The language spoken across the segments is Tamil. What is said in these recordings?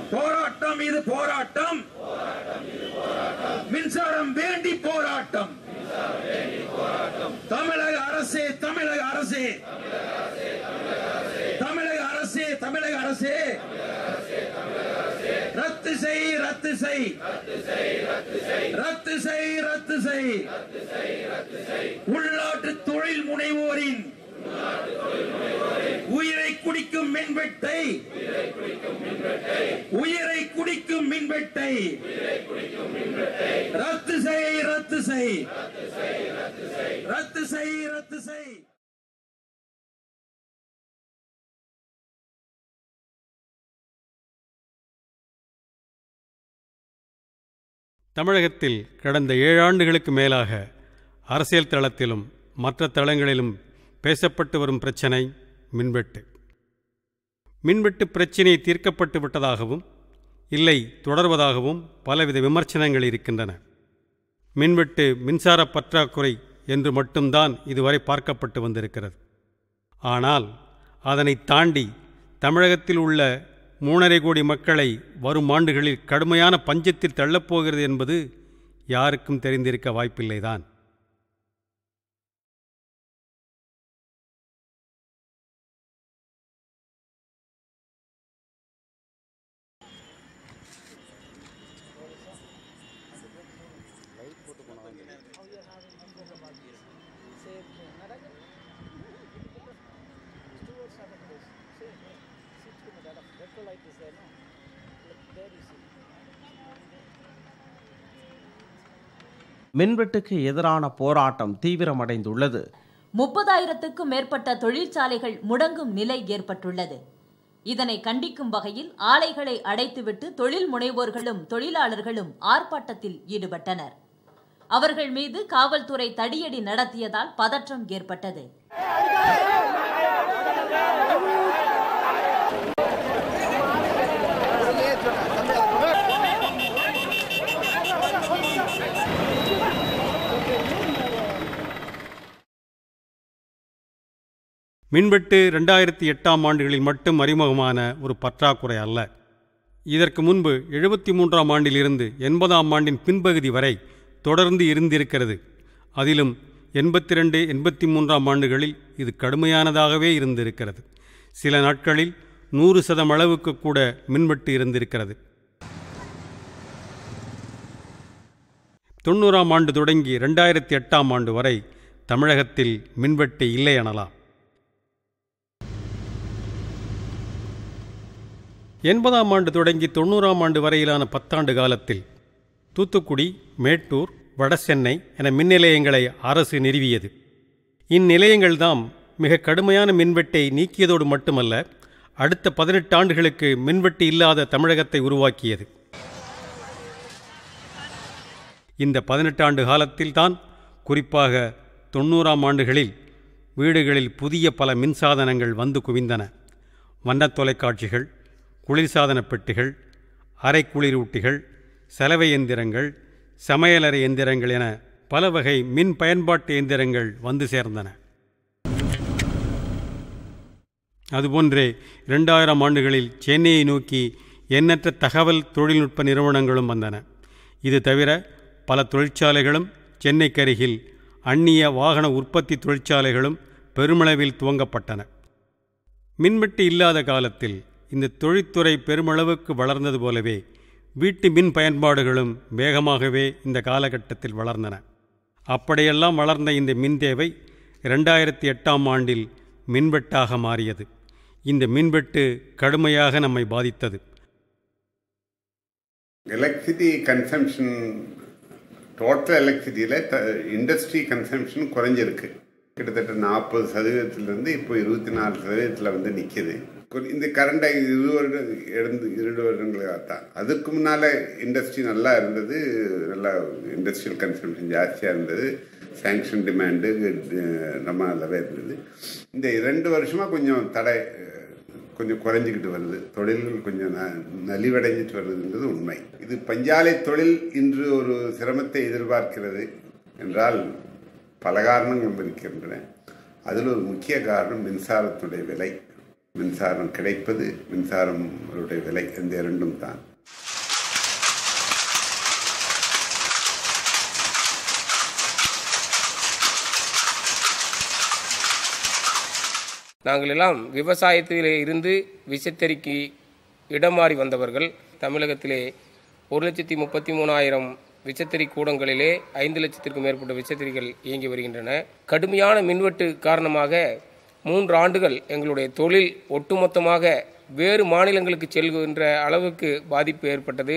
போராட்டம் இது போராட்டம் மின்சாரம் வேண்டி போராட்டம் தமிழக அரசே தமிழக அரசே தமிழக அரசே தமிழக அரசே ரத்து செய் ரத்து செய் ரத்து செய் ரத்து செய் உள்நாட்டு தொழில் முனைவோரின் உயிரை குடிக்கும் மின்வெட்டை உயிரை குடிக்கும் மின்வெட்டை ரத்து செய் ரத்து செய் ரத்து செய் ரத்து செய் தமிழகத்தில் கடந்த ஏழாண்டுகளுக்கு மேலாக அரசியல் தளத்திலும் மற்ற தளங்களிலும் பேசப்பட்டு வரும் பிரச்சினை மின்வெட்டு மின்வெட்டு பிரச்சினை தீர்க்கப்பட்டு விட்டதாகவும் இல்லை தொடர்வதாகவும் பலவித விமர்சனங்கள் இருக்கின்றன மின்வெட்டு மின்சார பற்றாக்குறை என்று மட்டும்தான் இதுவரை பார்க்கப்பட்டு வந்திருக்கிறது ஆனால் அதனை தாண்டி தமிழகத்தில் உள்ள மூணரை கோடி மக்களை வரும் ஆண்டுகளில் கடுமையான பஞ்சத்தில் தள்ளப்போகிறது என்பது யாருக்கும் தெரிந்திருக்க வாய்ப்பில்லைதான் மின்வெட்டுக்கு எதிரான போராட்டம் தீவிரமடைந்துள்ளது முப்பதாயிரத்துக்கும் மேற்பட்ட தொழிற்சாலைகள் முடங்கும் நிலை ஏற்பட்டுள்ளது இதனை கண்டிக்கும் வகையில் ஆலைகளை அடைத்துவிட்டு தொழில் முனைவோர்களும் தொழிலாளர்களும் ஆர்ப்பாட்டத்தில் ஈடுபட்டனர் அவர்கள் மீது காவல்துறை தடியடி நடத்தியதால் பதற்றம் ஏற்பட்டது மின்வெட்டு ரெண்டாயிரத்தி எட்டாம் ஆண்டுகளில் மட்டும் அறிமுகமான ஒரு பற்றாக்குறை அல்ல இதற்கு முன்பு எழுபத்தி மூன்றாம் ஆண்டிலிருந்து எண்பதாம் ஆண்டின் பின்பகுதி வரை தொடர்ந்து இருந்திருக்கிறது அதிலும் எண்பத்தி ரெண்டு எண்பத்தி மூன்றாம் ஆண்டுகளில் இது கடுமையானதாகவே இருந்திருக்கிறது சில நாட்களில் நூறு சதம் அளவுக்கு கூட மின்வெட்டு இருந்திருக்கிறது தொண்ணூறாம் ஆண்டு தொடங்கி ரெண்டாயிரத்தி எட்டாம் ஆண்டு வரை தமிழகத்தில் மின்வெட்டு இல்லை எனலாம் எண்பதாம் ஆண்டு தொடங்கி தொண்ணூறாம் ஆண்டு வரையிலான பத்தாண்டு காலத்தில் தூத்துக்குடி மேட்டூர் வடசென்னை என மின் நிலையங்களை அரசு நிறுவியது இந்நிலையங்கள்தாம் மிக கடுமையான மின்வெட்டை நீக்கியதோடு மட்டுமல்ல அடுத்த பதினெட்டு ஆண்டுகளுக்கு மின்வெட்டு இல்லாத தமிழகத்தை உருவாக்கியது இந்த பதினெட்டு ஆண்டு காலத்தில்தான் குறிப்பாக தொண்ணூறாம் ஆண்டுகளில் வீடுகளில் புதிய பல மின்சாதனங்கள் வந்து குவிந்தன வண்ணத் தொலைக்காட்சிகள் குளிர்சாதன பெட்டிகள் அரை குளிரூட்டிகள் சலவை எந்திரங்கள் சமையலறை எந்திரங்கள் என பல வகை மின் பயன்பாட்டு எந்திரங்கள் வந்து சேர்ந்தன அதுபோன்றே இரண்டாயிரம் ஆண்டுகளில் சென்னையை நோக்கி எண்ணற்ற தகவல் தொழில்நுட்ப நிறுவனங்களும் வந்தன இது தவிர பல தொழிற்சாலைகளும் சென்னைக்கு அருகில் அந்நிய வாகன உற்பத்தி தொழிற்சாலைகளும் பெருமளவில் துவங்கப்பட்டன மின்வெட்டு இல்லாத காலத்தில் இந்த தொழில்துறை பெருமளவுக்கு வளர்ந்தது போலவே வீட்டு மின் பயன்பாடுகளும் வேகமாகவே இந்த காலகட்டத்தில் வளர்ந்தன அப்படியெல்லாம் வளர்ந்த இந்த மின் தேவை ரெண்டாயிரத்தி எட்டாம் ஆண்டில் மின்வெட்டாக மாறியது இந்த மின்வெட்டு கடுமையாக நம்மை பாதித்தது எலக்ட்ரிசிட்டி கன்சம்ஷன் டோட்டல் எலக்ட்ரிசிட்டியில் இண்டஸ்ட்ரி கன்சம்ஷன் குறைஞ்சிருக்கு கிட்டத்தட்ட நாற்பது சதவீதத்திலிருந்து இப்போ இருபத்தி நாலு சதவீதத்தில் வந்து நிற்கிது இந்த கரண்டை இரு வருடம் இருந்து இரண்டு வருடங்களாக தான் அதுக்கு முன்னால் இண்டஸ்ட்ரி நல்லா இருந்தது நல்லா இண்டஸ்ட்ரியல் கன்சம்ஷன் ஜாஸ்தியாக இருந்தது சேங்ஷன் டிமாண்டு நம்ம நல்லாவே இருந்தது இந்த இரண்டு வருஷமாக கொஞ்சம் தடை கொஞ்சம் குறைஞ்சிக்கிட்டு வருது தொழில்கள் கொஞ்சம் நலிவடைஞ்சிட்டு வருதுன்றது உண்மை இது பஞ்சாலை தொழில் இன்று ஒரு சிரமத்தை எதிர்பார்க்கிறது என்றால் பல காரணங்கள் இருக்கின்றன அதில் ஒரு முக்கிய காரணம் மின்சாரத்துடைய விலை மின்சாரம் கிடைப்பது மின்சாரம் விலை இந்த இரண்டும் தான் நாங்கள் எல்லாம் விவசாயத்திலே இருந்து விசைத்தறிக்கு இடம் மாறி வந்தவர்கள் தமிழகத்திலே ஒரு லட்சத்தி முப்பத்தி மூணாயிரம் விசைத்தறி கூடங்களிலே ஐந்து லட்சத்திற்கும் மேற்பட்ட விசைத்தறிகள் இயங்கி வருகின்றன கடுமையான மின்வெட்டு காரணமாக மூன்று ஆண்டுகள் எங்களுடைய தொழில் ஒட்டுமொத்தமாக வேறு மாநிலங்களுக்கு செல்கின்ற அளவுக்கு பாதிப்பு ஏற்பட்டது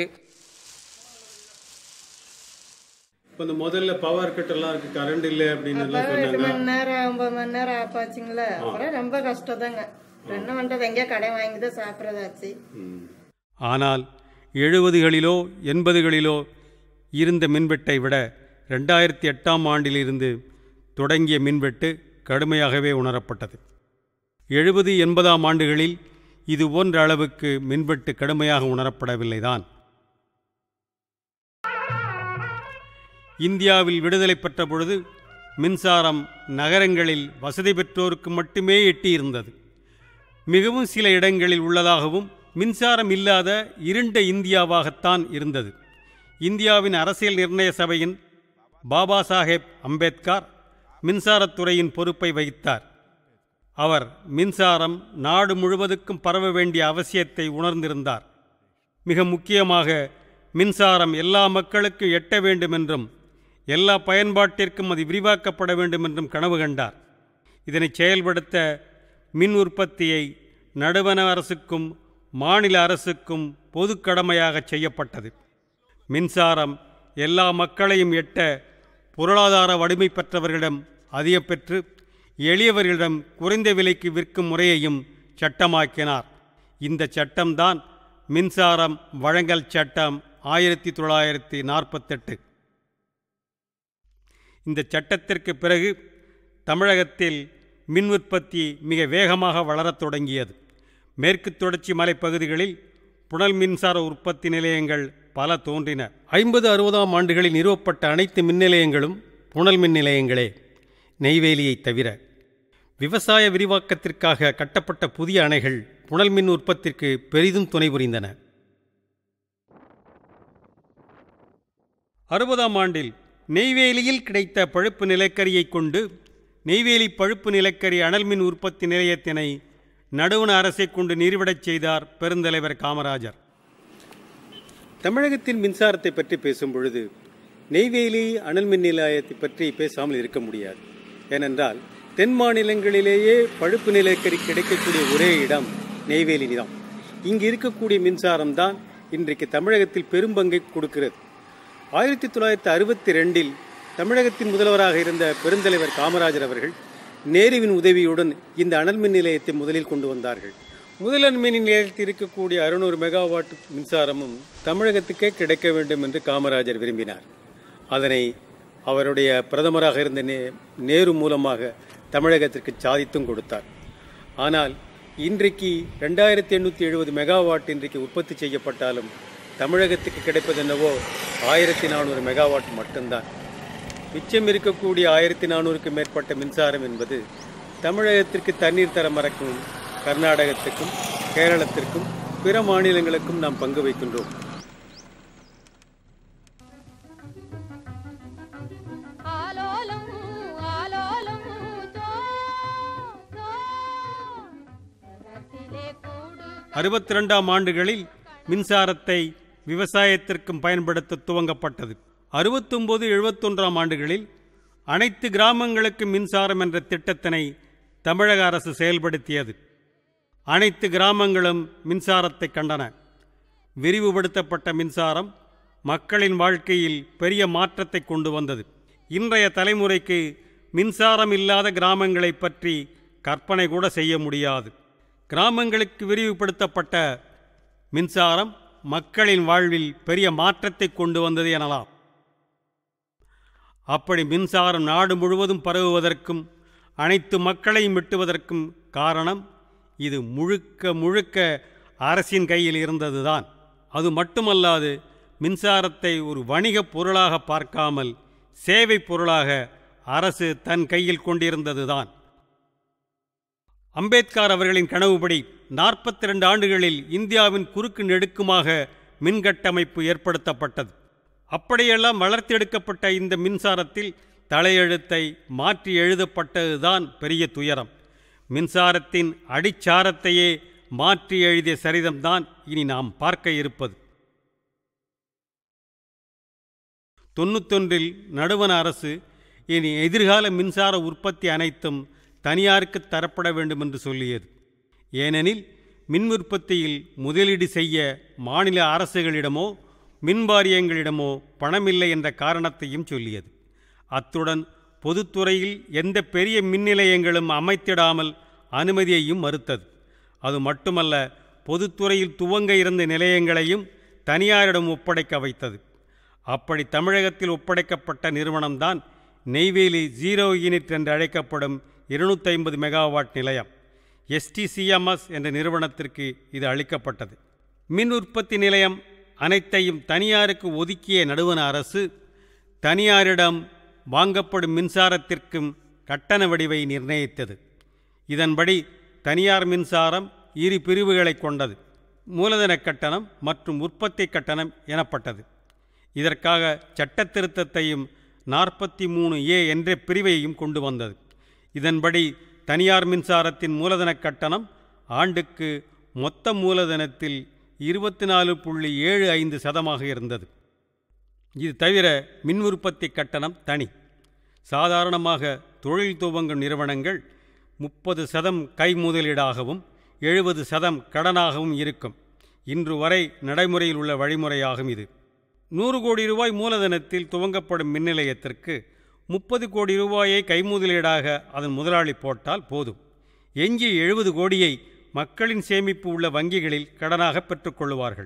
இப்போ இந்த முதல்ல பவர் கட் எல்லாம் இருக்கு கரண்ட் இல்லை அப்படின்னு எல்லாம் அப்புறம் எட்டு சொன்னாங்க மணி நேரம் ஒன்பது மணி நேரம் ஆப்பாச்சுங்களா அப்புறம் ரொம்ப கஷ்டம் தாங்க என்ன பண்றது எங்கேயோ கடை வாங்கி தான் சாப்பிட்றதாச்சு ஆனால் எழுபதுகளிலோ எண்பதுகளிலோ இருந்த மின்வெட்டை விட ரெண்டாயிரத்தி எட்டாம் ஆண்டிலிருந்து தொடங்கிய மின்வெட்டு கடுமையாகவே உணரப்பட்டது எழுபது எண்பதாம் ஆண்டுகளில் இது போன்ற அளவுக்கு மின்வெட்டு கடுமையாக உணரப்படவில்லைதான் இந்தியாவில் விடுதலை பெற்ற பொழுது மின்சாரம் நகரங்களில் வசதி பெற்றோருக்கு மட்டுமே எட்டியிருந்தது மிகவும் சில இடங்களில் உள்ளதாகவும் மின்சாரம் இல்லாத இருண்ட இந்தியாவாகத்தான் இருந்தது இந்தியாவின் அரசியல் நிர்ணய சபையின் பாபா சாஹேப் அம்பேத்கர் மின்சாரத்துறையின் பொறுப்பை வகித்தார் அவர் மின்சாரம் நாடு முழுவதுக்கும் பரவ வேண்டிய அவசியத்தை உணர்ந்திருந்தார் மிக முக்கியமாக மின்சாரம் எல்லா மக்களுக்கும் எட்ட வேண்டுமென்றும் எல்லா பயன்பாட்டிற்கும் அது விரிவாக்கப்பட வேண்டுமென்றும் கனவு கண்டார் இதனை செயல்படுத்த மின் உற்பத்தியை நடுவண அரசுக்கும் மாநில அரசுக்கும் பொது கடமையாக செய்யப்பட்டது மின்சாரம் எல்லா மக்களையும் எட்ட பொருளாதார வலிமை பெற்றவர்களிடம் அதிக பெற்று எளியவர்களிடம் குறைந்த விலைக்கு விற்கும் முறையையும் சட்டமாக்கினார் இந்த சட்டம்தான் மின்சாரம் வழங்கல் சட்டம் ஆயிரத்தி தொள்ளாயிரத்தி நாற்பத்தெட்டு இந்த சட்டத்திற்கு பிறகு தமிழகத்தில் மின் உற்பத்தி மிக வேகமாக வளரத் தொடங்கியது மேற்கு தொடர்ச்சி மலைப்பகுதிகளில் புனல் மின்சார உற்பத்தி நிலையங்கள் பல தோன்றின ஐம்பது அறுபதாம் ஆண்டுகளில் நிறுவப்பட்ட அனைத்து மின் நிலையங்களும் புனல் மின் நிலையங்களே நெய்வேலியைத் தவிர விவசாய விரிவாக்கத்திற்காக கட்டப்பட்ட புதிய அணைகள் புனல் மின் உற்பத்திற்கு பெரிதும் துணை புரிந்தன அறுபதாம் ஆண்டில் நெய்வேலியில் கிடைத்த பழுப்பு நிலக்கரியை கொண்டு நெய்வேலி பழுப்பு நிலக்கரி அனல் மின் உற்பத்தி நிலையத்தினை நடுவண அரசை கொண்டு நிறுவிடச் செய்தார் பெருந்தலைவர் காமராஜர் தமிழகத்தின் மின்சாரத்தை பற்றி பேசும் பொழுது நெய்வேலி அனல் மின் நிலையத்தை பற்றி பேசாமல் இருக்க முடியாது ஏனென்றால் தென் மாநிலங்களிலேயே பழுப்பு நிலக்கரி கிடைக்கக்கூடிய ஒரே இடம் நெய்வேலி தான் இங்கு இருக்கக்கூடிய மின்சாரம் தான் இன்றைக்கு தமிழகத்தில் பெரும்பங்கை கொடுக்கிறது ஆயிரத்தி தொள்ளாயிரத்தி அறுபத்தி ரெண்டில் தமிழகத்தின் முதல்வராக இருந்த பெருந்தலைவர் காமராஜர் அவர்கள் நேருவின் உதவியுடன் இந்த அனல் மின் நிலையத்தை முதலில் கொண்டு வந்தார்கள் முதல் அனல் மின் நிலையத்தில் இருக்கக்கூடிய அறுநூறு மெகாவாட் மின்சாரமும் தமிழகத்துக்கே கிடைக்க வேண்டும் என்று காமராஜர் விரும்பினார் அதனை அவருடைய பிரதமராக இருந்த நே நேரு மூலமாக தமிழகத்திற்கு சாதித்தும் கொடுத்தார் ஆனால் இன்றைக்கு ரெண்டாயிரத்தி எண்ணூற்றி எழுபது மெகாவாட் இன்றைக்கு உற்பத்தி செய்யப்பட்டாலும் தமிழகத்துக்கு கிடைப்பது என்னவோ ஆயிரத்தி நானூறு மெகாவாட் மட்டும்தான் மிச்சம் இருக்கக்கூடிய ஆயிரத்தி நானூறுக்கு மேற்பட்ட மின்சாரம் என்பது தமிழகத்திற்கு தண்ணீர் தர மறக்கும் கர்நாடகத்துக்கும் கேரளத்திற்கும் பிற மாநிலங்களுக்கும் நாம் பங்கு வைக்கின்றோம் ஆலோலம் ஆலோலம் தோ தோ ரத்திலே கூடு அறுபத்தி ரெண்டாம் ஆண்டுகளில் மின்சாரத்தை விவசாயத்திற்கும் பயன்படுத்த துவங்கப்பட்டது அறுபத்தொம்போது எழுபத்தொன்றாம் ஆண்டுகளில் அனைத்து கிராமங்களுக்கு மின்சாரம் என்ற திட்டத்தினை தமிழக அரசு செயல்படுத்தியது அனைத்து கிராமங்களும் மின்சாரத்தை கண்டன விரிவுபடுத்தப்பட்ட மின்சாரம் மக்களின் வாழ்க்கையில் பெரிய மாற்றத்தை கொண்டு வந்தது இன்றைய தலைமுறைக்கு மின்சாரம் இல்லாத கிராமங்களைப் பற்றி கற்பனை கூட செய்ய முடியாது கிராமங்களுக்கு விரிவுபடுத்தப்பட்ட மின்சாரம் மக்களின் வாழ்வில் பெரிய மாற்றத்தை கொண்டு வந்தது எனலாம் அப்படி மின்சாரம் நாடு முழுவதும் பரவுவதற்கும் அனைத்து மக்களையும் வெட்டுவதற்கும் காரணம் இது முழுக்க முழுக்க அரசின் கையில் இருந்ததுதான் அது மட்டுமல்லாது மின்சாரத்தை ஒரு வணிகப் பொருளாக பார்க்காமல் சேவை பொருளாக அரசு தன் கையில் கொண்டிருந்ததுதான் அம்பேத்கர் அவர்களின் கனவுபடி நாற்பத்தி ரெண்டு ஆண்டுகளில் இந்தியாவின் குறுக்கு நெடுக்குமாக மின்கட்டமைப்பு ஏற்படுத்தப்பட்டது அப்படியெல்லாம் வளர்த்தெடுக்கப்பட்ட இந்த மின்சாரத்தில் தலையெழுத்தை மாற்றி எழுதப்பட்டதுதான் பெரிய துயரம் மின்சாரத்தின் அடிச்சாரத்தையே மாற்றி எழுதிய சரிதம்தான் இனி நாம் பார்க்க இருப்பது தொண்ணூத்தொன்றில் நடுவண அரசு இனி எதிர்கால மின்சார உற்பத்தி அனைத்தும் தனியாருக்கு தரப்பட வேண்டும் என்று சொல்லியது ஏனெனில் மின் உற்பத்தியில் முதலீடு செய்ய மாநில அரசுகளிடமோ மின் வாரியங்களிடமோ பணமில்லை என்ற காரணத்தையும் சொல்லியது அத்துடன் பொதுத்துறையில் எந்த பெரிய மின் நிலையங்களும் அமைத்திடாமல் அனுமதியையும் மறுத்தது அது மட்டுமல்ல பொதுத்துறையில் துவங்க இருந்த நிலையங்களையும் தனியாரிடம் ஒப்படைக்க வைத்தது அப்படி தமிழகத்தில் ஒப்படைக்கப்பட்ட நிறுவனம்தான் நெய்வேலி ஜீரோ யூனிட் என்று அழைக்கப்படும் இருநூற்றி ஐம்பது மெகாவாட் நிலையம் எஸ்டிசிஎம்எஸ் என்ற நிறுவனத்திற்கு இது அளிக்கப்பட்டது மின் உற்பத்தி நிலையம் அனைத்தையும் தனியாருக்கு ஒதுக்கிய நடுவண அரசு தனியாரிடம் வாங்கப்படும் மின்சாரத்திற்கும் கட்டண வடிவை நிர்ணயித்தது இதன்படி தனியார் மின்சாரம் இரு பிரிவுகளை கொண்டது மூலதன கட்டணம் மற்றும் உற்பத்தி கட்டணம் எனப்பட்டது இதற்காக சட்ட திருத்தத்தையும் நாற்பத்தி மூணு ஏ என்ற பிரிவையும் கொண்டு வந்தது இதன்படி தனியார் மின்சாரத்தின் மூலதன கட்டணம் ஆண்டுக்கு மொத்த மூலதனத்தில் இருபத்தி நாலு புள்ளி ஏழு ஐந்து சதமாக இருந்தது இது தவிர மின் உற்பத்தி கட்டணம் தனி சாதாரணமாக தொழில் துவங்கும் நிறுவனங்கள் முப்பது சதம் கை முதலீடாகவும் எழுபது சதம் கடனாகவும் இருக்கும் இன்று வரை நடைமுறையில் உள்ள வழிமுறையாகும் இது நூறு கோடி ரூபாய் மூலதனத்தில் துவங்கப்படும் மின் நிலையத்திற்கு முப்பது கோடி ரூபாயை கைமுதலீடாக அதன் முதலாளி போட்டால் போதும் எஞ்சிய எழுபது கோடியை மக்களின் சேமிப்பு உள்ள வங்கிகளில் கடனாக பெற்றுக்கொள்வார்கள்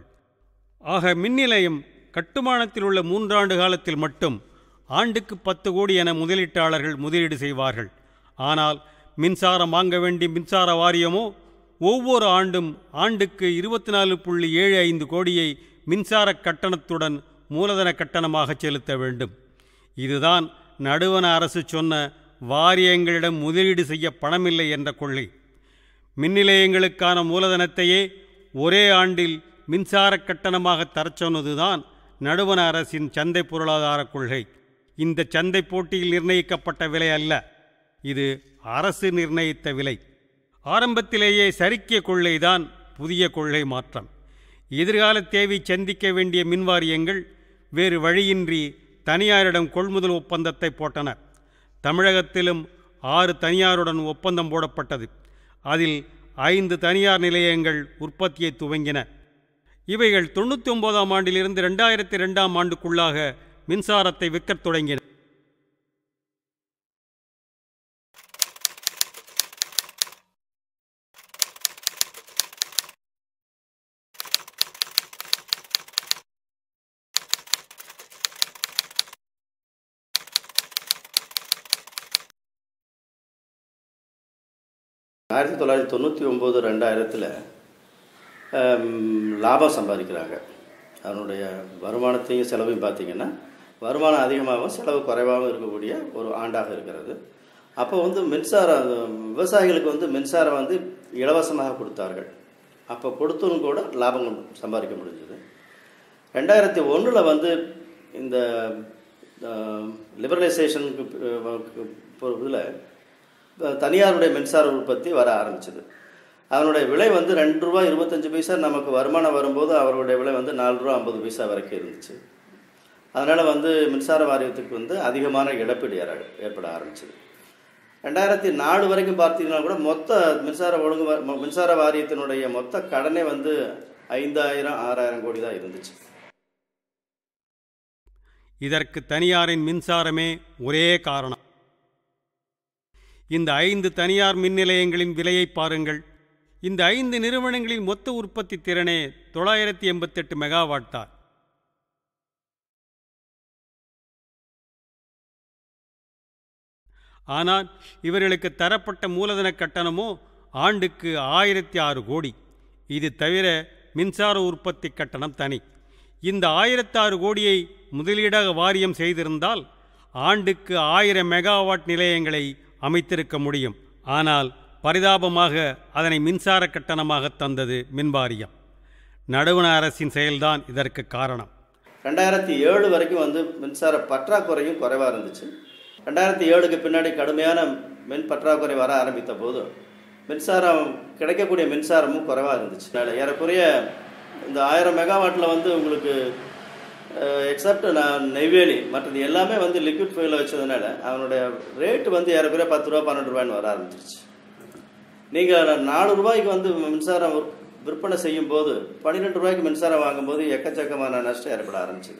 ஆக மின் நிலையம் கட்டுமானத்தில் உள்ள மூன்றாண்டு காலத்தில் மட்டும் ஆண்டுக்கு பத்து கோடி என முதலீட்டாளர்கள் முதலீடு செய்வார்கள் ஆனால் மின்சாரம் வாங்க வேண்டிய மின்சார வாரியமோ ஒவ்வொரு ஆண்டும் ஆண்டுக்கு இருபத்தி நாலு புள்ளி ஏழு ஐந்து கோடியை மின்சார கட்டணத்துடன் மூலதன கட்டணமாக செலுத்த வேண்டும் இதுதான் நடுவண அரசு சொன்ன வாரியங்களிடம் முதலீடு செய்ய பணமில்லை என்ற கொள்கை மின் நிலையங்களுக்கான மூலதனத்தையே ஒரே ஆண்டில் மின்சார கட்டணமாக தரச் சொன்னதுதான் நடுவண அரசின் சந்தை பொருளாதார கொள்கை இந்த சந்தை போட்டியில் நிர்ணயிக்கப்பட்ட விலை அல்ல இது அரசு நிர்ணயித்த விலை ஆரம்பத்திலேயே சறுக்கிய கொள்கைதான் புதிய கொள்கை மாற்றம் எதிர்கால தேவை சந்திக்க வேண்டிய மின்வாரியங்கள் வேறு வழியின்றி தனியாரிடம் கொள்முதல் ஒப்பந்தத்தை போட்டனர் தமிழகத்திலும் ஆறு தனியாருடன் ஒப்பந்தம் போடப்பட்டது அதில் ஐந்து தனியார் நிலையங்கள் உற்பத்தியை துவங்கின இவைகள் தொண்ணூற்றி ஒன்பதாம் ஆண்டிலிருந்து ரெண்டாயிரத்தி ரெண்டாம் ஆண்டுக்குள்ளாக மின்சாரத்தை விற்கத் தொடங்கின ஆயிரத்தி தொள்ளாயிரத்தி தொண்ணூற்றி ஒம்பது ரெண்டாயிரத்தில் லாபம் சம்பாதிக்கிறாங்க அதனுடைய வருமானத்தையும் செலவையும் பார்த்தீங்கன்னா வருமானம் அதிகமாகவும் செலவு குறைவாகவும் இருக்கக்கூடிய ஒரு ஆண்டாக இருக்கிறது அப்போ வந்து மின்சாரம் விவசாயிகளுக்கு வந்து மின்சாரம் வந்து இலவசமாக கொடுத்தார்கள் அப்போ கொடுத்தும் கூட லாபம் சம்பாதிக்க முடிஞ்சது ரெண்டாயிரத்தி ஒன்றில் வந்து இந்த லிபரலைசேஷனுக்கு இதில் தனியாருடைய மின்சார உற்பத்தி வர ஆரம்பிச்சது அதனுடைய விலை வந்து ரெண்டு ரூபா இருபத்தஞ்சி பைசா நமக்கு வருமானம் வரும்போது அவருடைய விலை வந்து நாலு ரூபா ஐம்பது பைசா வரைக்கும் இருந்துச்சு அதனால் வந்து மின்சார வாரியத்துக்கு வந்து அதிகமான இழப்பீடு ஏற ஏற்பட ஆரம்பிச்சது ரெண்டாயிரத்தி நாலு வரைக்கும் பார்த்தீங்கன்னா கூட மொத்த மின்சார ஒழுங்கு வா- மொ- மின்சார வாரியத்தினுடைய மொத்த கடனே வந்து ஐந்தாயிரம் ஆறாயிரம் கோடி தான் இருந்துச்சு இதற்கு தனியாரின் மின்சாரமே ஒரே காரணம் இந்த ஐந்து தனியார் மின் நிலையங்களின் விலையை பாருங்கள் இந்த ஐந்து நிறுவனங்களின் மொத்த உற்பத்தி திறனே தொள்ளாயிரத்தி எண்பத்தெட்டு மெகாவாட் தான் ஆனால் இவர்களுக்கு தரப்பட்ட மூலதன கட்டணமோ ஆண்டுக்கு ஆயிரத்தி ஆறு கோடி இது தவிர மின்சார உற்பத்தி கட்டணம் தனி இந்த ஆயிரத்தாறு கோடியை முதலீடாக வாரியம் செய்திருந்தால் ஆண்டுக்கு ஆயிரம் மெகாவாட் நிலையங்களை அமைத்திருக்க முடியும் ஆனால் பரிதாபமாக அதனை மின்சார கட்டணமாக தந்தது மின்வாரியம் நடுவண அரசின் செயல்தான் இதற்கு காரணம் ரெண்டாயிரத்தி ஏழு வரைக்கும் வந்து மின்சார பற்றாக்குறையும் குறைவாக இருந்துச்சு ரெண்டாயிரத்தி ஏழுக்கு பின்னாடி கடுமையான மின் பற்றாக்குறை வர ஆரம்பித்த போது மின்சாரம் கிடைக்கக்கூடிய மின்சாரமும் குறைவாக இருந்துச்சு அதனால ஏறக்குறைய இந்த ஆயிரம் மெகாவாட்டில் வந்து உங்களுக்கு எக்ஸப்ட் நான் நெய்வேலி மற்றது எல்லாமே வந்து லிக்விட் ஃபுயலில் வச்சதுனால அவனுடைய ரேட்டு வந்து ஏறக்குறைய பத்து ரூபா பன்னெண்டு ரூபான்னு வர ஆரம்பிச்சிருச்சு நீங்கள் நாலு ரூபாய்க்கு வந்து மின்சாரம் விற்- விற்பனை செய்யும் போது பன்னிரெண்டு ரூபாய்க்கு மின்சாரம் வாங்கும்போது எக்கச்சக்கமான நஷ்டம் ஏற்பட ஆரம்பிச்சது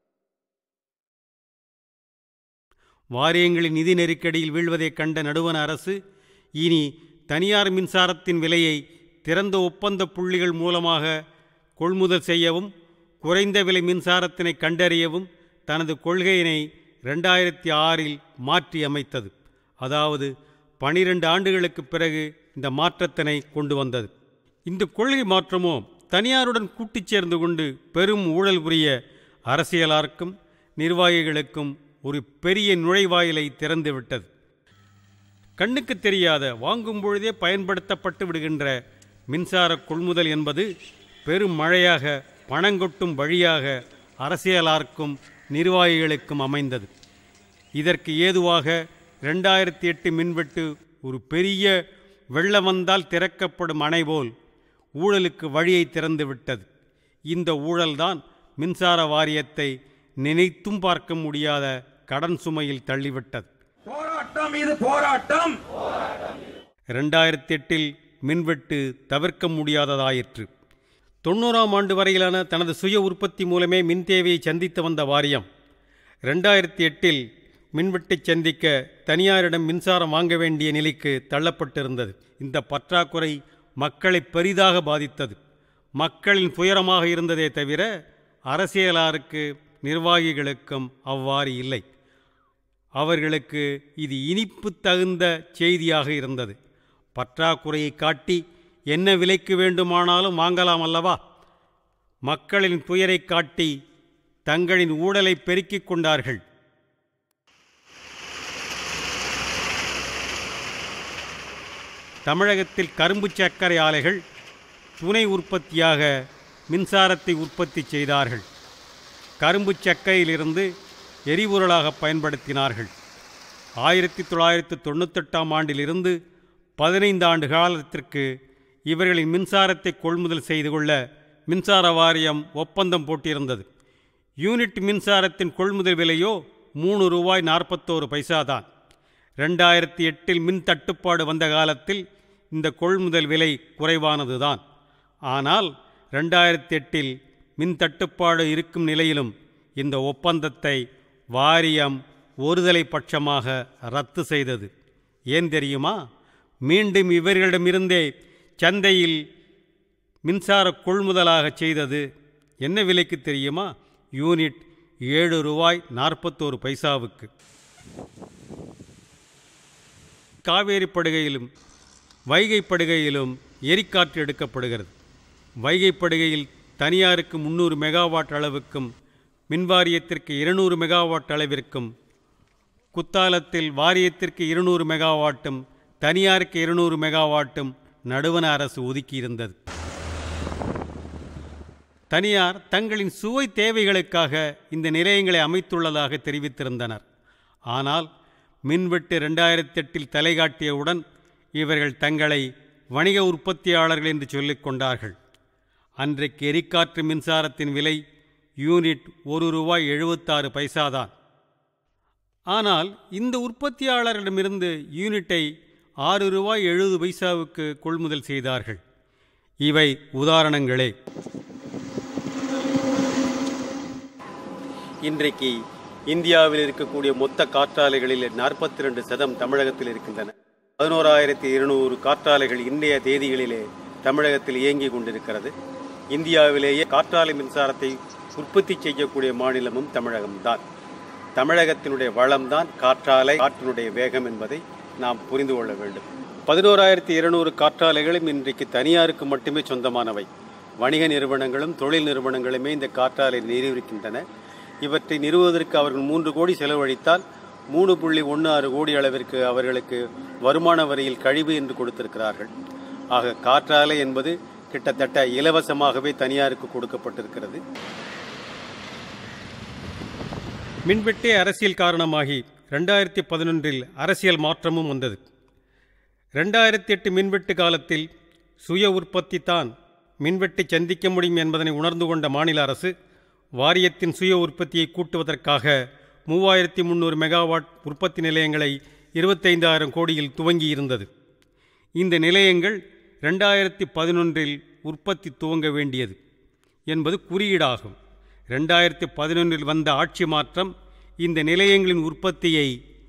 வாரியங்களின் நிதி நெருக்கடியில் வீழ்வதைக் கண்ட நடுவண அரசு இனி தனியார் மின்சாரத்தின் விலையை திறந்த ஒப்பந்த புள்ளிகள் மூலமாக கொள்முதல் செய்யவும் குறைந்த விலை மின்சாரத்தினை கண்டறியவும் தனது கொள்கையினை ரெண்டாயிரத்தி ஆறில் மாற்றி அமைத்தது அதாவது பனிரெண்டு ஆண்டுகளுக்குப் பிறகு இந்த மாற்றத்தினை கொண்டு வந்தது இந்த கொள்கை மாற்றமோ தனியாருடன் கூட்டிச் சேர்ந்து கொண்டு பெரும் ஊழல் புரிய அரசியலாருக்கும் நிர்வாகிகளுக்கும் ஒரு பெரிய நுழைவாயிலை திறந்துவிட்டது கண்ணுக்கு தெரியாத வாங்கும் பொழுதே பயன்படுத்தப்பட்டு விடுகின்ற மின்சார கொள்முதல் என்பது பெரும் மழையாக பணங்கொட்டும் வழியாக அரசியலார்க்கும் நிர்வாகிகளுக்கும் அமைந்தது இதற்கு ஏதுவாக ரெண்டாயிரத்தி எட்டு மின்வெட்டு ஒரு பெரிய வெள்ளம் வந்தால் திறக்கப்படும் அணை போல் ஊழலுக்கு வழியை திறந்து விட்டது இந்த ஊழல்தான் மின்சார வாரியத்தை நினைத்தும் பார்க்க முடியாத கடன் சுமையில் தள்ளிவிட்டது போராட்டம் இது போராட்டம் ரெண்டாயிரத்தி எட்டில் மின்வெட்டு தவிர்க்க முடியாததாயிற்று தொண்ணூறாம் ஆண்டு வரையிலான தனது சுய உற்பத்தி மூலமே மின் தேவையை சந்தித்து வந்த வாரியம் ரெண்டாயிரத்தி எட்டில் மின்வெட்டை சந்திக்க தனியாரிடம் மின்சாரம் வாங்க வேண்டிய நிலைக்கு தள்ளப்பட்டிருந்தது இந்த பற்றாக்குறை மக்களை பெரிதாக பாதித்தது மக்களின் துயரமாக இருந்ததே தவிர அரசியலாருக்கு நிர்வாகிகளுக்கும் அவ்வாறு இல்லை அவர்களுக்கு இது இனிப்பு தகுந்த செய்தியாக இருந்தது பற்றாக்குறையை காட்டி என்ன விலைக்கு வேண்டுமானாலும் வாங்கலாம் அல்லவா மக்களின் துயரை காட்டி தங்களின் ஊழலை பெருக்கிக் கொண்டார்கள் தமிழகத்தில் கரும்பு சர்க்கரை ஆலைகள் துணை உற்பத்தியாக மின்சாரத்தை உற்பத்தி செய்தார்கள் கரும்பு சக்கையிலிருந்து எரிபொருளாக பயன்படுத்தினார்கள் ஆயிரத்தி தொள்ளாயிரத்து தொண்ணூத்தெட்டாம் ஆண்டிலிருந்து பதினைந்து ஆண்டு காலத்திற்கு இவர்களின் மின்சாரத்தை கொள்முதல் செய்து கொள்ள மின்சார வாரியம் ஒப்பந்தம் போட்டிருந்தது யூனிட் மின்சாரத்தின் கொள்முதல் விலையோ மூணு ரூபாய் நாற்பத்தோரு பைசா தான் ரெண்டாயிரத்தி எட்டில் மின் தட்டுப்பாடு வந்த காலத்தில் இந்த கொள்முதல் விலை குறைவானது தான் ஆனால் ரெண்டாயிரத்தி எட்டில் மின் தட்டுப்பாடு இருக்கும் நிலையிலும் இந்த ஒப்பந்தத்தை வாரியம் ஒருதலை பட்சமாக ரத்து செய்தது ஏன் தெரியுமா மீண்டும் இவர்களிடமிருந்தே சந்தையில் மின்சார கொள்முதலாக செய்தது என்ன விலைக்கு தெரியுமா யூனிட் ஏழு ரூபாய் நாற்பத்தோரு பைசாவுக்கு காவேரி படுகையிலும் வைகை படுகையிலும் எரிக்காற்று எடுக்கப்படுகிறது வைகை படுகையில் தனியாருக்கு முந்நூறு மெகாவாட் அளவுக்கும் மின்வாரியத்திற்கு இருநூறு மெகாவாட் அளவிற்கும் குத்தாலத்தில் வாரியத்திற்கு இருநூறு மெகாவாட்டும் தனியாருக்கு இருநூறு மெகாவாட்டும் நடுவண அரசு ஒதுக்கியிருந்தது தனியார் தங்களின் சுவை தேவைகளுக்காக இந்த நிலையங்களை அமைத்துள்ளதாக தெரிவித்திருந்தனர் ஆனால் மின்வெட்டு ரெண்டாயிரத்தி எட்டில் தலைகாட்டியவுடன் இவர்கள் தங்களை வணிக உற்பத்தியாளர்கள் என்று சொல்லிக் கொண்டார்கள் அன்றைக்கு எரிக்காற்று மின்சாரத்தின் விலை யூனிட் ஒரு ரூபாய் எழுபத்தாறு பைசாதான் ஆனால் இந்த உற்பத்தியாளரிடமிருந்து யூனிட்டை ஆறு ரூபாய் எழுபது பைசாவுக்கு கொள்முதல் செய்தார்கள் இவை உதாரணங்களே இன்றைக்கு இந்தியாவில் இருக்கக்கூடிய மொத்த காற்றாலைகளில் நாற்பத்தி ரெண்டு சதம் தமிழகத்தில் இருக்கின்றன பதினோராயிரத்தி இருநூறு காற்றாலைகள் இன்றைய தேதிகளிலே தமிழகத்தில் இயங்கிக் கொண்டிருக்கிறது இந்தியாவிலேயே காற்றாலை மின்சாரத்தை உற்பத்தி செய்யக்கூடிய மாநிலமும் தமிழகம்தான் தமிழகத்தினுடைய வளம்தான் காற்றாலை காற்றினுடைய வேகம் என்பதை நாம் புரிந்து கொள்ள வேண்டும் பதினோராயிரத்தி இருநூறு காற்றாலைகளும் இன்றைக்கு தனியாருக்கு மட்டுமே சொந்தமானவை வணிக நிறுவனங்களும் தொழில் நிறுவனங்களுமே இந்த காற்றாலை நிறுவிருக்கின்றன இவற்றை நிறுவுவதற்கு அவர்கள் மூன்று கோடி செலவழித்தால் மூணு புள்ளி ஒன்று ஆறு கோடி அளவிற்கு அவர்களுக்கு வருமான வரியில் கழிவு என்று கொடுத்திருக்கிறார்கள் ஆக காற்றாலை என்பது கிட்டத்தட்ட இலவசமாகவே தனியாருக்கு கொடுக்கப்பட்டிருக்கிறது மின்வெட்டே அரசியல் காரணமாகி ரெண்டாயிரத்தி பதினொன்றில் அரசியல் மாற்றமும் வந்தது ரெண்டாயிரத்தி எட்டு மின்வெட்டு காலத்தில் சுய உற்பத்தி தான் மின்வெட்டை சந்திக்க முடியும் என்பதனை உணர்ந்து கொண்ட மாநில அரசு வாரியத்தின் சுய உற்பத்தியை கூட்டுவதற்காக மூவாயிரத்தி முந்நூறு மெகாவாட் உற்பத்தி நிலையங்களை இருபத்தைந்தாயிரம் கோடியில் துவங்கியிருந்தது இந்த நிலையங்கள் ரெண்டாயிரத்தி பதினொன்றில் உற்பத்தி துவங்க வேண்டியது என்பது குறியீடாகும் ரெண்டாயிரத்தி பதினொன்றில் வந்த ஆட்சி மாற்றம் இந்த நிலையங்களின் உற்பத்தியை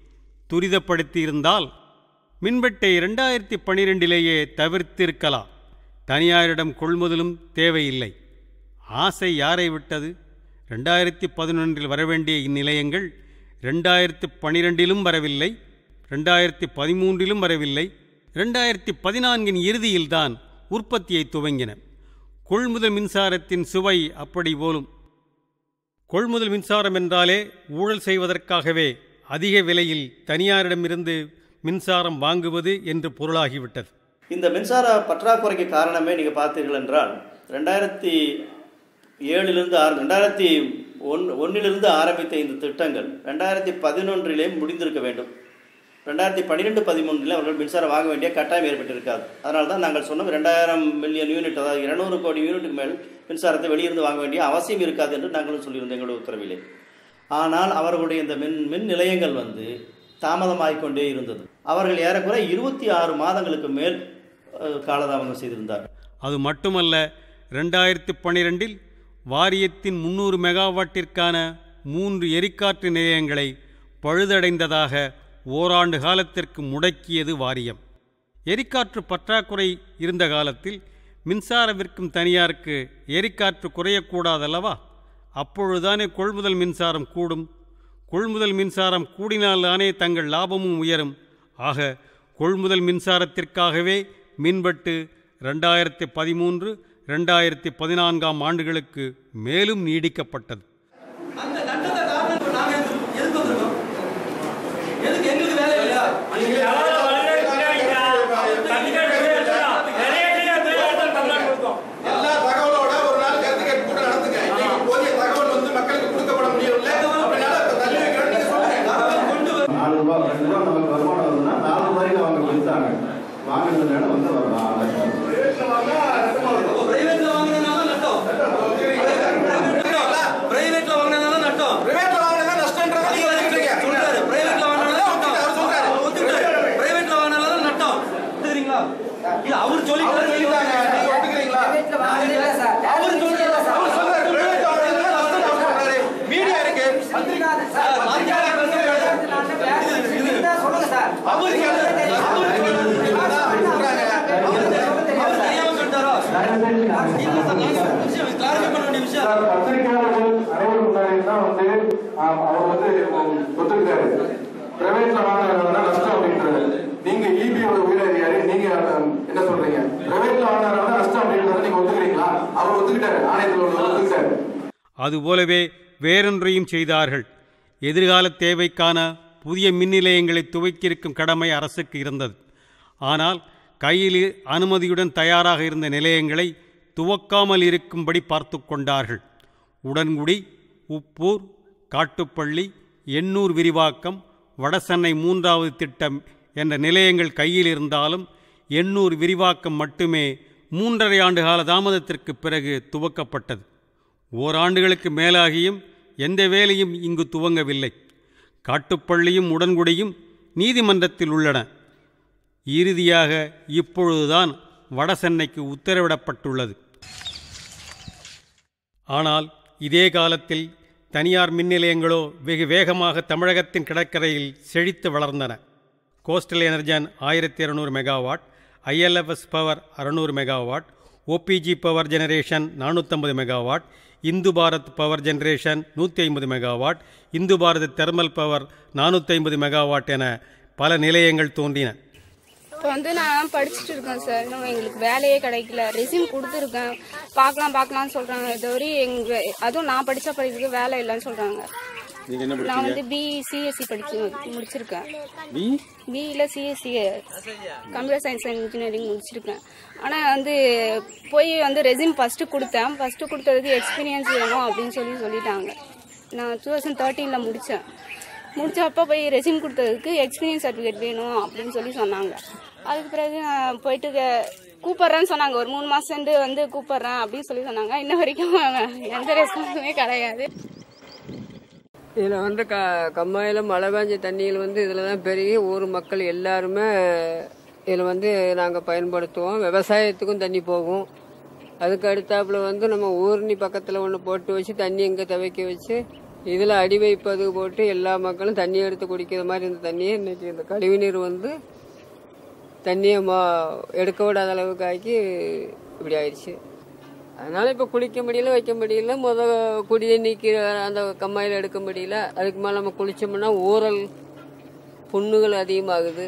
துரிதப்படுத்தியிருந்தால் மின்வெட்டை ரெண்டாயிரத்தி பனிரெண்டிலேயே தவிர்த்திருக்கலாம் தனியாரிடம் கொள்முதலும் தேவையில்லை ஆசை யாரை விட்டது ரெண்டாயிரத்தி பதினொன்றில் வரவேண்டிய இந்நிலையங்கள் ரெண்டாயிரத்தி பனிரெண்டிலும் வரவில்லை ரெண்டாயிரத்தி பதிமூன்றிலும் வரவில்லை ரெண்டாயிரத்தி பதினான்கின் இறுதியில்தான் உற்பத்தியை துவங்கின கொள்முதல் மின்சாரத்தின் சுவை அப்படி போலும் கொள்முதல் மின்சாரம் என்றாலே ஊழல் செய்வதற்காகவே அதிக விலையில் தனியாரிடமிருந்து மின்சாரம் வாங்குவது என்று பொருளாகிவிட்டது இந்த மின்சார பற்றாக்குறைக்கு காரணமே நீங்கள் பார்த்தீர்கள் என்றால் ரெண்டாயிரத்தி ஏழிலிருந்து ஆறு ரெண்டாயிரத்தி ஒன் ஒன்றிலிருந்து ஆரம்பித்த இந்த திட்டங்கள் ரெண்டாயிரத்தி பதினொன்றிலே முடிந்திருக்க வேண்டும் ரெண்டாயிரத்தி பன்னிரெண்டு பதிமூன்றில் அவர்கள் மின்சாரம் வாங்க வேண்டிய கட்டாயம் ஏற்பட்டிருக்காது அதனால தான் நாங்கள் சொன்னோம் ரெண்டாயிரம் மில்லியன் யூனிட் அதாவது இருநூறு கோடி யூனிட்டுக்கு மேல் மின்சாரத்தை வெளியிருந்து வாங்க வேண்டிய அவசியம் இருக்காது என்று நாங்களும் சொல்லியிருந்தோம் எங்களுடைய உத்தரவிலே ஆனால் அவர்களுடைய இந்த மின் மின் நிலையங்கள் வந்து தாமதமாகிக் கொண்டே இருந்தது அவர்கள் ஏறக்குறை இருபத்தி ஆறு மாதங்களுக்கு மேல் அஹ், காலதாமதம் செய்திருந்தார்கள் அது மட்டுமல்ல ரெண்டாயிரத்தி பன்னிரெண்டில் வாரியத்தின் முன்னூறு மெகாவாட்டிற்கான மூன்று எரிக்காற்று நிலையங்களை பழுதடைந்ததாக ஓராண்டு காலத்திற்கு முடக்கியது வாரியம் எரிக்காற்று பற்றாக்குறை இருந்த காலத்தில் மின்சாரம் விற்கும் தனியாருக்கு எரிக்காற்று குறையக்கூடாதல்லவா அப்பொழுதுதானே கொள்முதல் மின்சாரம் கூடும் கொள்முதல் மின்சாரம் கூடினால்தானே தங்கள் லாபமும் உயரும் ஆக கொள்முதல் மின்சாரத்திற்காகவே மின்வெட்டு ரெண்டாயிரத்தி பதிமூன்று ரெண்டாயிரத்தி பதினான்காம் ஆண்டுகளுக்கு மேலும் நீடிக்கப்பட்டது அந்த கட்டத்தை காரணம் நாங்க எதுக்கு எதுக்கு வந்திருக்கோம் எதுக்கு எங்களுக்கு வேலை இல்லையா எல்லா தகவலோட ஒரு நாள் கருத்து கேட்பு கூட்டம் நடத்துங்க இன்னைக்கு போதிய தகவல் வந்து மக்களுக்கு கொடுக்கப்பட முடியவில்லை அப்படினால இப்ப தள்ளி வைக்கிறோம்னு நீங்க சொல்லுங்க நாலு ரூபா ரெண்டு ரூபா நமக்கு வருமானம் வருதுன்னா நாலு ரூபாய்க்கு அவங்க கொடுத்தாங்க வாங்கினதுனால வந்து வரலாம் பிரைவேட்ல வாங்கினதுனால நட்டம் பிரைவேட்ல வாங்கினதுனால நட்டம் பிரைவேட்ல வாங்கினதா நஷ்டம்ன்றத நீங்க ஒத்துக்கிட்டீங்க சொல்றாரு பிரைவேட்ல வாங்கினதுனால நட்டம் அவர் சொல்றாரு ஒத்துக்கிட்டாரு பிரைவேட்ல வாங்கினதுனால நட்டம் ஒத்துக்கிறீங்களா இல்ல அவர் அவர் சொல்லிட்டாங்க நீங்க ஒத்துக்கிறீங்களா அவர் சொல்றாரு அவர் சொல்றாரு பிரைவேட்ல வாங்கினதா நஷ்டம் அவர் சொல்றாரு மீடியா இருக்கு அவர் தெரியாம சொல்லிட்டாரா இல்ல சார் நான் விஷயம் கிளாரிஃபை பண்ண வேண்டிய விஷயம் பத்திரிகையாளர்கள் அனைவரும் முன்னாடி தான் வந்து ஆம், அவர் வந்து ஒத்துக்கிட்டாரு பிரைவேட்ல வாங்கினதுனால நஷ்டம் அப்படின்றது நீங்க இபியோட உயிரதிகாரி நீங்க ஆம், என்ன சொல்றீங்க பிரைவேட்ல வாங்கினதுனால நஷ்டம் அப்படின்றத நீங்க ஒத்துக்கிறீங்களா அவர் ஒத்துக்கிட்டாரு ஆணையத்தில் உள்ளவர் ஒத்துக்கிட்டாரு அதுபோலவே வேறொன்றையும் செய்தார்கள் எதிர்கால தேவைக்கான புதிய மின் நிலையங்களை துவக்கியிருக்கும் கடமை அரசுக்கு இருந்தது ஆனால் கையில் அனுமதியுடன் தயாராக இருந்த நிலையங்களை துவக்காமல் இருக்கும்படி பார்த்து கொண்டார்கள் உடன்குடி உப்பூர் காட்டுப்பள்ளி எண்ணூர் விரிவாக்கம் வடசென்னை மூன்றாவது திட்டம் என்ற நிலையங்கள் கையில் இருந்தாலும் எண்ணூர் விரிவாக்கம் மட்டுமே மூன்றரை ஆண்டு கால தாமதத்திற்கு பிறகு துவக்கப்பட்டது ஓராண்டுகளுக்கு மேலாகியும் எந்த வேலையும் இங்கு துவங்கவில்லை காட்டுப்பள்ளியும் உடன்குடியும் நீதிமன்றத்தில் உள்ளன இறுதியாக இப்பொழுதுதான் வடசென்னைக்கு உத்தரவிடப்பட்டுள்ளது ஆனால் இதே காலத்தில் தனியார் மின் நிலையங்களோ வெகு வேகமாக தமிழகத்தின் கடற்கரையில் செழித்து வளர்ந்தன கோஸ்டல் எனர்ஜன் ஆயிரத்தி இரநூறு மெகாவாட் ஐஎல்எஃப்எஸ் பவர் அறநூறு மெகாவாட் ஓபிஜி பவர் ஜெனரேஷன் நானூற்றம்பது மெகாவாட் இந்து பாரத் பவர் ஜெனரேஷன் நூற்றி ஐம்பது மெகாவாட் இந்து பாரத் தெர்மல் பவர் நானூற்றி ஐம்பது மெகாவாட் என பல நிலையங்கள் தோன்றின இப்போ வந்து நான் படிச்சுட்டு இருக்கேன் சார் இன்னும் எங்களுக்கு வேலையே கிடைக்கல ரெசியூம் கொடுத்துருக்கேன் பார்க்கலாம் பார்க்கலாம்னு சொல்கிறாங்க இதுவரை எங்கள் அதுவும் நான் படித்த படிப்புக்கு வேலை இல்லைன்னு சொல்கிறாங்க நீங்க என்ன நான் வந்து படிச்சீங்க பிஇ சிஎஸ்சி படிச்சு முடிச்சிருக்கேன் பி பிஇல CSE computer science and engineering முடிச்சிருக்கேன் ஆனால் வந்து போய் வந்து ரெசியூம் ஃபஸ்ட்டு கொடுத்தேன் ஃபஸ்ட்டு கொடுத்ததுக்கு எக்ஸ்பீரியன்ஸ் வேணும் அப்படின்னு சொல்லி சொல்லிட்டாங்க நான் டூ தௌசண்ட் தேர்ட்டீனில் முடித்தேன் முடிச்சப்போ போய் ரெசியூம் கொடுத்ததுக்கு எக்ஸ்பீரியன்ஸ் சர்டிஃபிகேட் வேணும் அப்படின்னு சொல்லி சொன்னாங்க அதுக்கு பிறகு நான் போயிட்டு க- கூப்பிட்றேன்னு சொன்னாங்க ஒரு மூணு மாதம் வந்து கூப்பிட்றேன் அப்படின்னு சொல்லி சொன்னாங்க இன்ன வரைக்கும் எந்த ரெஸ்பான்ஸுமே கிடையாது இதில் வந்து க கம்மாயில் மழை பெஞ்ச தண்ணியில் வந்து இதில் தான் பெருகி ஊர் மக்கள் எல்லாருமே இதில் வந்து நாங்கள் பயன்படுத்துவோம் விவசாயத்துக்கும் தண்ணி போகும் அதுக்கு அடுத்தாப்புல வந்து நம்ம ஊர்னி பக்கத்தில் ஒன்று போட்டு வச்சு தண்ணி இங்கே துவைக்க வச்சு இதில் அடி வைப்பது போட்டு எல்லா மக்களும் தண்ணி எடுத்து குடிக்கிற மாதிரி இந்த தண்ணியை இன்னைக்கு இந்த கழிவுநீர் வந்து தண்ணியை மா எடுக்க விடாத அளவுக்கு ஆக்கி இப்படி ஆயிடுச்சு அதனால இப்போ குளிக்க முடியல வைக்க முடியல முத குடி தண்ணிக்கு அந்த கம்மாயில் எடுக்க முடியல அதுக்கு மேலே நம்ம குளிச்சோம்னா ஊறல் புண்ணுகள் அதிகமாகுது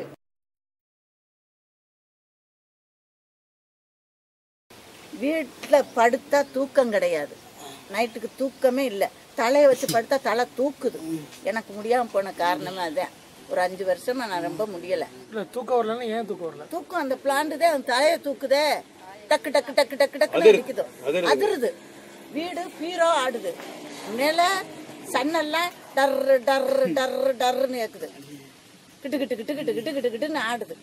வீட்டில் படுத்தா தூக்கம் கிடையாது நைட்டுக்கு தூக்கமே இல்லை தலையை வச்சு படுத்தா தலை தூக்குது எனக்கு முடியாமல் போன காரணமே அதுதான் ஒரு அஞ்சு வருஷமா நான் ரொம்ப முடியலை இல்ல தூக்கம் வரலன்னா ஏன் தூக்கம் வரல தூக்கம் அந்த பிளான்ட் தான் அந்த தலையை தூக்குதே டக்கு டக்கு டக்கு டக்கு டக்குன்னு அதிரு- அடிக்குது அதிருது. அதிருது வீடு பீரோ ஆடுது நில சன்னெல்லாம் டர்ரு டர்ரு டர்ரு டர்ருன்னு கேக்குது கிட்டு கிட்டு கிட்டு கிட்டு கிட்டு கிட்டு கிட்டுன்னு ஆடுது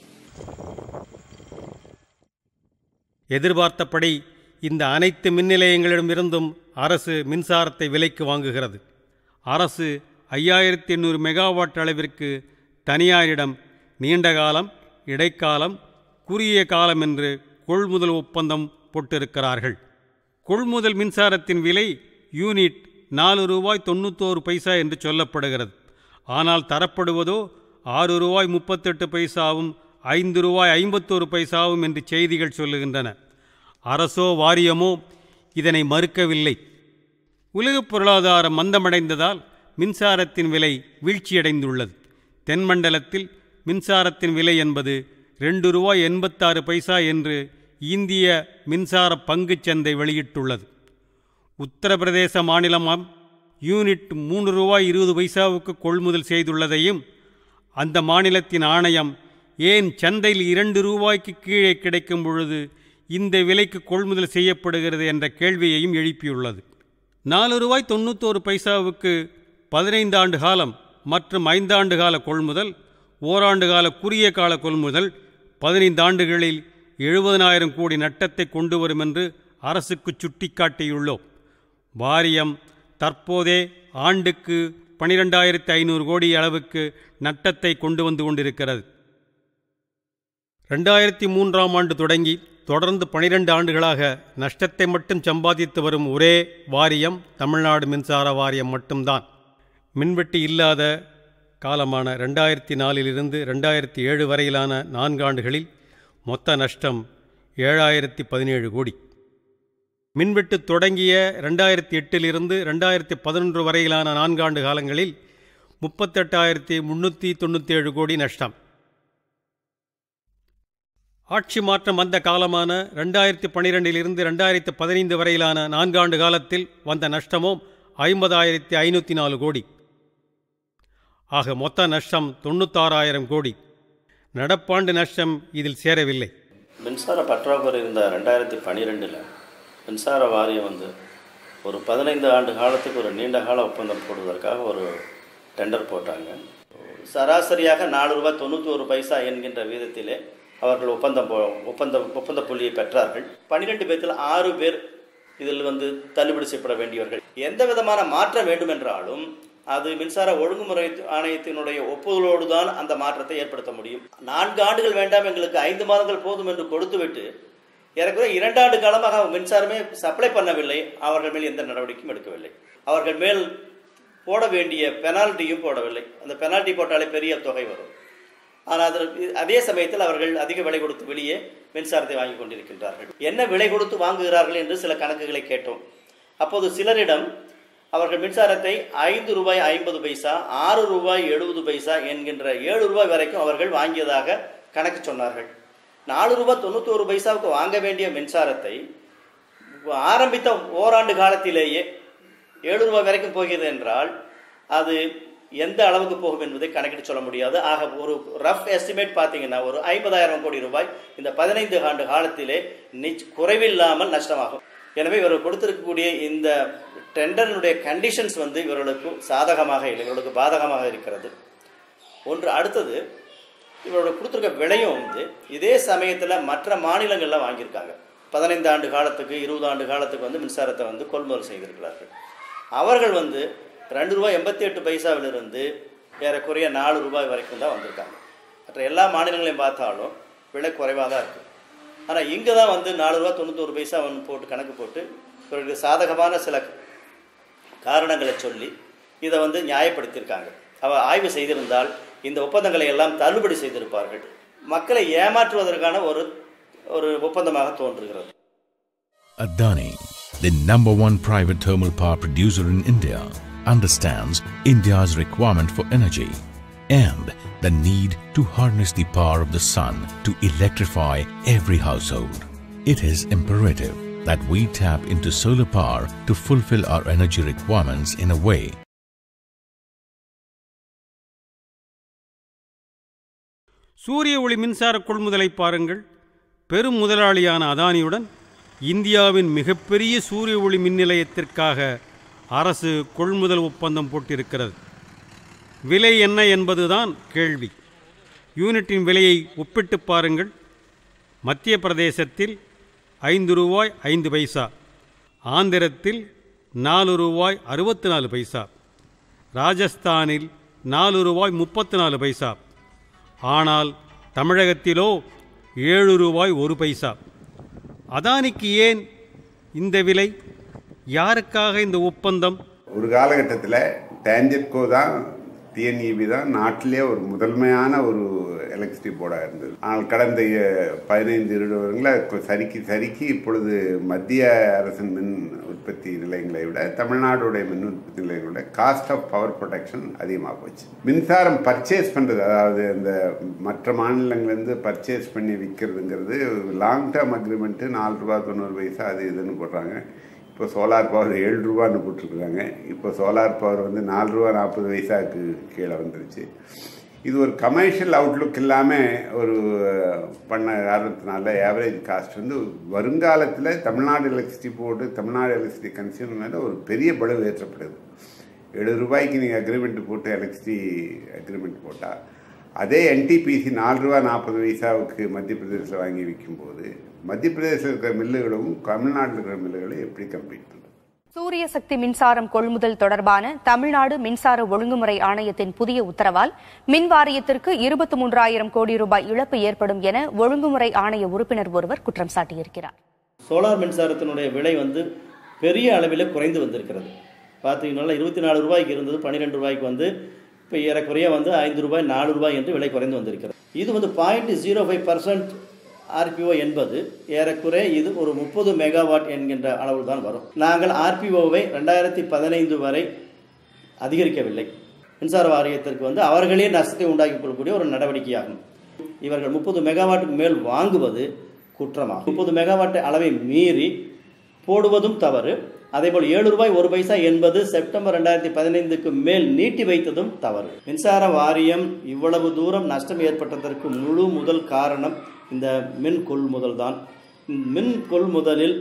எதிர்பார்த்தபடி இந்த அனைத்து மின் நிலையங்களிடமிருந்தும் அரசு மின்சாரத்தை விலைக்கு வாங்குகிறது அரசு ஐயாயிரத்தி எண்ணூறு மெகாவாட் அளவிற்கு தனியாரிடம் நீண்ட காலம் இடைக்காலம் குறுகிய காலம் என்று கொள்முதல் ஒப்பந்தம் போட்டிருக்கிறார்கள் கொள்முதல் மின்சாரத்தின் விலை யூனிட் நாலு ரூபாய் தொண்ணூத்தோரு பைசா என்று சொல்லப்படுகிறது ஆனால் தரப்படுவதோ ஆறு ரூபாய் முப்பத்தெட்டு பைசாவும் ஐந்து ரூபாய் ஐம்பத்தோரு பைசாவும் என்று செய்திகள் சொல்லுகின்றன அரசோ வாரியமோ இதனை மறுக்கவில்லை உலகப் பொருளாதாரம் மந்தமடைந்ததால் மின்சாரத்தின் விலை வீழ்ச்சியடைந்துள்ளது தென்மண்டலத்தில் மின்சாரத்தின் விலை என்பது ரெண்டு ரூபாய் எண்பத்தாறு பைசா என்று இந்திய மின்சார பங்குச் சந்தை வெளியிட்டுள்ளது உத்தரப்பிரதேச மாநிலமாம் யூனிட் மூன்று ரூபாய் இருபது பைசாவுக்கு கொள்முதல் செய்துள்ளதையும் அந்த மாநிலத்தின் ஆணையம் ஏன் சந்தையில் இரண்டு ரூபாய்க்கு கீழே கிடைக்கும் பொழுது இந்த விலைக்கு கொள்முதல் செய்யப்படுகிறது என்ற கேள்வியையும் எழுப்பியுள்ளது நாலு ரூபாய் தொண்ணூத்தோரு பைசாவுக்கு பதினைந்து ஆண்டு காலம் மற்றும் ஐந்தாண்டு கால கொள்முதல் ஓராண்டு கால குறுகிய கால கொள்முதல் பதினைந்து ஆண்டுகளில் எழுபதனாயிரம் கோடி நட்டத்தை கொண்டு வரும் என்று அரசுக்கு சுட்டிக்காட்டியுள்ளோம் வாரியம் தற்போதே ஆண்டுக்கு பனிரெண்டாயிரத்தி ஐநூறு கோடி அளவுக்கு நட்டத்தை கொண்டு வந்து கொண்டிருக்கிறது ரெண்டாயிரத்தி மூன்றாம் ஆண்டு தொடங்கி தொடர்ந்து பனிரெண்டு ஆண்டுகளாக நஷ்டத்தை மட்டும் சம்பாதித்து வரும் ஒரே வாரியம் தமிழ்நாடு மின்சார வாரியம் மட்டும்தான் மின்வெட்டு இல்லாத காலமான ரெண்டாயிரத்தி நாலிலிருந்து ரெண்டாயிரத்தி ஏழு வரையிலான நான்காண்டுகளில் மொத்த நஷ்டம் ஏழாயிரத்தி பதினேழு கோடி மின்வெட்டு தொடங்கிய ரெண்டாயிரத்தி எட்டிலிருந்து ரெண்டாயிரத்தி பதினொன்று வரையிலான நான்காண்டு காலங்களில் முப்பத்தெட்டாயிரத்தி முந்நூற்றி தொண்ணூற்றேழு கோடி நஷ்டம் ஆட்சி மாற்றம் வந்த காலமான ரெண்டாயிரத்தி பன்னிரெண்டிலிருந்து ரெண்டாயிரத்தி பதினைந்து வரையிலான நான்காண்டு காலத்தில் வந்த நஷ்டமும் ஐம்பதாயிரத்தி ஐநூற்றி நாலு கோடி ஆக மொத்த நஷ்டம் தொண்ணூத்தாறாயிரம் கோடி நடப்பாண்டு நஷ்டம் இதில் சேரவில்லை மின்சார பற்றாக்குறை இருந்த ரெண்டாயிரத்தி பன்னிரெண்டில் மின்சார வாரியம் வந்து ஒரு பதினைந்து ஆண்டு காலத்துக்கு ஒரு நீண்ட கால ஒப்பந்தம் போடுவதற்காக ஒரு டெண்டர் போட்டாங்க சராசரியாக நாலு ரூபாய் தொண்ணூற்றி பைசா என்கின்ற வீதத்திலே அவர்கள் ஒப்பந்தம் போ ஒப்பந்த ஒப்பந்த புள்ளியை பெற்றார்கள் பன்னிரெண்டு பேர்த்தில் ஆறு பேர் இதில் வந்து தள்ளுபடி செய்யப்பட வேண்டியவர்கள் எந்த விதமான மாற்றம் வேண்டுமென்றாலும் அது மின்சார ஒழுங்குமுறை ஆணையத்தினுடைய ஒப்புதலோடு தான் அந்த மாற்றத்தை ஏற்படுத்த முடியும் நான்கு ஆண்டுகள் வேண்டாம் எங்களுக்கு ஐந்து மாதங்கள் போதும் என்று கொடுத்துவிட்டு ஏறக்குறைய இரண்டாண்டு காலமாக மின்சாரமே சப்ளை பண்ணவில்லை அவர்கள் மேல் எந்த நடவடிக்கையும் எடுக்கவில்லை அவர்கள் மேல் போட வேண்டிய பெனால்ட்டியும் போடவில்லை அந்த பெனால்ட்டி போட்டாலே பெரிய தொகை வரும் ஆனால் அதில் அதே சமயத்தில் அவர்கள் அதிக விலை கொடுத்து வெளியே மின்சாரத்தை வாங்கி கொண்டிருக்கின்றார்கள் என்ன விலை கொடுத்து வாங்குகிறார்கள் என்று சில கணக்குகளை கேட்டோம் அப்போது சிலரிடம் அவர்கள் மின்சாரத்தை ஐந்து ரூபாய் ஐம்பது பைசா ஆறு ரூபாய் எழுபது பைசா என்கின்ற ஏழு ரூபாய் வரைக்கும் அவர்கள் வாங்கியதாக கணக்கு சொன்னார்கள் நாலு ரூபாய் தொண்ணூத்தோரு பைசாவுக்கு வாங்க வேண்டிய மின்சாரத்தை ஆரம்பித்த ஓராண்டு காலத்திலேயே ஏழு ரூபாய் வரைக்கும் போகிறது என்றால் அது எந்த அளவுக்கு போகும் என்பதை கணக்கிட்டு சொல்ல முடியாது ஆக ஒரு ரஃப் எஸ்டிமேட் பார்த்தீங்கன்னா ஒரு ஐம்பதாயிரம் கோடி ரூபாய் இந்த பதினைந்து ஆண்டு காலத்திலே நிச் குறைவில்லாமல் நஷ்டமாகும் எனவே இவர்கள் கொடுத்திருக்கக்கூடிய இந்த டெண்டரினுடைய கண்டிஷன்ஸ் வந்து இவர்களுக்கு சாதகமாக இல்லை இவர்களுக்கு பாதகமாக இருக்கிறது ஒன்று அடுத்தது இவரோட கொடுத்துருக்க விலையும் வந்து இதே சமயத்தில் மற்ற மாநிலங்களில் வாங்கியிருக்காங்க பதினைந்து ஆண்டு காலத்துக்கு இருபது ஆண்டு காலத்துக்கு வந்து மின்சாரத்தை வந்து கொள்முதல் செய்திருக்கிறார்கள் அவர்கள் வந்து ரெண்டு ரூபாய் எண்பத்தி எட்டு பைசாவிலிருந்து ஏறக்குறைய நாலு ரூபாய் வரைக்கும் தான் வந்திருக்காங்க மற்ற எல்லா மாநிலங்களையும் பார்த்தாலும் விலை குறைவாக தான் இருக்குது ஆனால் இங்கே தான் வந்து நாலு ரூபா தொண்ணூத்தொரு பைசா வந்து போட்டு கணக்கு போட்டு இவர்களுக்கு சாதகமான சில காரணங்களை சொல்லி இதை வந்து நியாயப்படுத்தியிருக்காங்க அவ ஆய்வு செய்திருந்தால் இந்த ஒப்பந்தங்களை எல்லாம் தள்ளுபடி செய்திருப்பார்கள் மக்களை ஏமாற்றுவதற்கான ஒரு ஒரு ஒப்பந்தமாக தோன்றுகிறது Adani, the number one private thermal power producer in India, understands India's requirement for energy and the need to harness the power of the sun to electrify every household. It is imperative that we tap into solar power to fulfill our energy requirements in a way சூரிய ஒளி மின்சார கொள்முதலை பாருங்கள் பெரும் முதலாளியான அதானியுடன் இந்தியாவின் மிகப்பெரிய சூரிய ஒளி மின் நிலையத்திற்காக அரசு கொள்முதல் ஒப்பந்தம் போட்டிருக்கிறது விலை என்ன என்பதுதான் கேள்வி யூனிட்டின் விலையை ஒப்பிட்டு பாருங்கள் மத்திய பிரதேசத்தில் ஐந்து ரூபாய் ஐந்து பைசா ஆந்திரத்தில் நாலு ரூபாய் அறுபத்தி நாலு பைசா ராஜஸ்தானில் நாலு ரூபாய் முப்பத்து நாலு பைசா ஆனால் தமிழகத்திலோ ஏழு ரூபாய் ஒரு பைசா அதானிக்கு ஏன் இந்த விலை யாருக்காக இந்த ஒப்பந்தம் ஒரு காலகட்டத்தில் டேஞ்சட்கோ தான் டிஎன்இபி தான் நாட்டிலே ஒரு முதன்மையான ஒரு எலக்ட்ரிசிட்டி போர்டாக இருந்தது ஆனால் கடந்த அஹ், பதினைந்து இருபது வருடங்களில் சறுக்கி சறுக்கி இப்பொழுது மத்திய அரசின் மின் உற்பத்தி நிலையங்களை விட தமிழ்நாடுடைய மின் உற்பத்தி நிலையங்களை விட காஸ்ட் ஆஃப் பவர் ப்ரொடக்ஷன் அதிகமாக போச்சு மின்சாரம் பர்ச்சேஸ் பண்ணுறது அதாவது இந்த மற்ற மாநிலங்கள்லேருந்து பர்ச்சேஸ் பண்ணி விற்கிறதுங்கிறது லாங் டேர்ம் அக்ரிமெண்ட்டு நாலு ரூபா தொண்ணூறு பைசா அது இதுன்னு போடுறாங்க இப்போ சோலார் பவர் ஏழு ரூபான்னு போட்டிருக்குறாங்க இப்போ சோலார் பவர் வந்து நாலு ரூபா நாற்பது பைசாவுக்கு கீழே வந்துருச்சு இது ஒரு கமர்ஷியல் அவுட்லுக் இல்லாமல் ஒரு பண்ண காரணத்தினால ஆவரேஜ் காஸ்ட் வந்து வருங்காலத்தில் Tamil Nadu electricity board Tamil Nadu electricity consumer மேலே ஒரு பெரிய பளு ஏற்றப்படுது எழுபது ரூபாய்க்கு நீங்கள் அக்ரிமெண்ட் போட்டு எலக்ட்ரிசிட்டி அக்ரிமெண்ட் போட்டால் அதே என்டிபிசி நாலு ரூபா நாற்பது பைசாவுக்கு மத்திய பிரதேசத்தில் வாங்கி விற்கும்போது மத்திய பிரதேசத்தில் இருக்கிற மில்லுகளும் தமிழ்நாட்டில் இருக்கிற மில்லுகளும் எப்படி கம்பீட் பண்ணுறது சூரிய சக்தி மின்சாரம் கொள்முதல் தொடர்பான தமிழ்நாடு மின்சார ஒழுங்குமுறை ஆணையத்தின் புதிய உத்தரவால் மின் வாரியத்திற்கு இருபத்தி மூன்றாயிரம் கோடி ரூபாய் இழப்பு ஏற்படும் என ஒழுங்குமுறை ஆணைய உறுப்பினர் ஒருவர் குற்றம் சாட்டியிருக்கிறார் சோலார் மின்சாரத்தினுடைய விலை வந்து பெரிய அளவில் குறைந்து வந்திருக்கிறது பார்த்தீங்கன்னா இருபத்தி நாலு ரூபாய்க்கு இருந்தது பன்னிரெண்டு ரூபாய்க்கு வந்து இப்போ ஏறக்குறைய வந்து ஐந்து ரூபாய் நாலு ரூபாய் என்று விலை குறைந்து வந்திருக்கிறது இது வந்து point zero five percent RPO என்பது ஏறக்குறைய இது ஒரு முப்பது மெகாவாட் என்கின்ற அளவில் தான் வரும் நாங்கள் ஆர்பிஓவை ரெண்டாயிரத்தி பதினைந்து வரை அதிகரிக்கவில்லை மின்சார வாரியத்திற்கு வந்து அவர்களே நஷ்டத்தை உண்டாக்கி கொள்ளக்கூடிய ஒரு நடவடிக்கையாகும் இவர்கள் முப்பது மெகாவாட்டுக்கு மேல் வாங்குவது குற்றமாகும் முப்பது மெகாவாட் அளவை மீறி போடுவதும் தவறு அதேபோல் ஏழு ரூபாய் ஒரு பைசா என்பது செப்டம்பர் ரெண்டாயிரத்தி பதினைந்துக்கு மேல் நீட்டி வைத்ததும் தவறு மின்சார வாரியம் இவ்வளவு தூரம் நஷ்டம் ஏற்பட்டதற்கு முழு முதல் காரணம் இந்த மின் கொள்முதல் தான் மின் கொள்முதலில்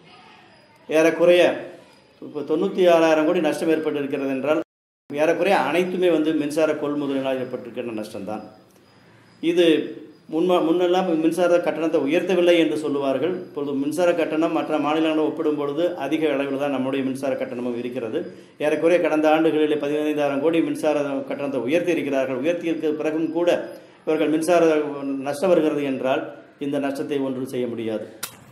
ஏறக்குறைய இப்போ தொண்ணூற்றி ஆறாயிரம் கோடி நஷ்டம் ஏற்பட்டிருக்கிறது என்றால் ஏறக்குறைய அனைத்துமே வந்து மின்சார கொள்முதலினால் ஏற்பட்டிருக்கின்ற நஷ்டம்தான் இது முன்மா முன்னெல்லாம் மின்சார கட்டணத்தை உயர்த்தவில்லை என்று சொல்லுவார்கள் இப்பொழுது மின்சார கட்டணம் மற்ற மாநிலங்களோடு ஒப்பிடும் பொழுது அதிக அளவில் தான் நம்முடைய மின்சார கட்டணமும் இருக்கிறது ஏறக்குறைய கடந்த ஆண்டுகளில் பதினைந்தாயிரம் கோடி மின்சார கட்டணத்தை உயர்த்தி இருக்கிறார்கள் உயர்த்தி இருக்க பிறகும் கூட இவர்கள் மின்சார நஷ்டம் வருகிறது என்றால் இந்த நஷ்டத்தை ஒன்றும் செய்ய முடியாது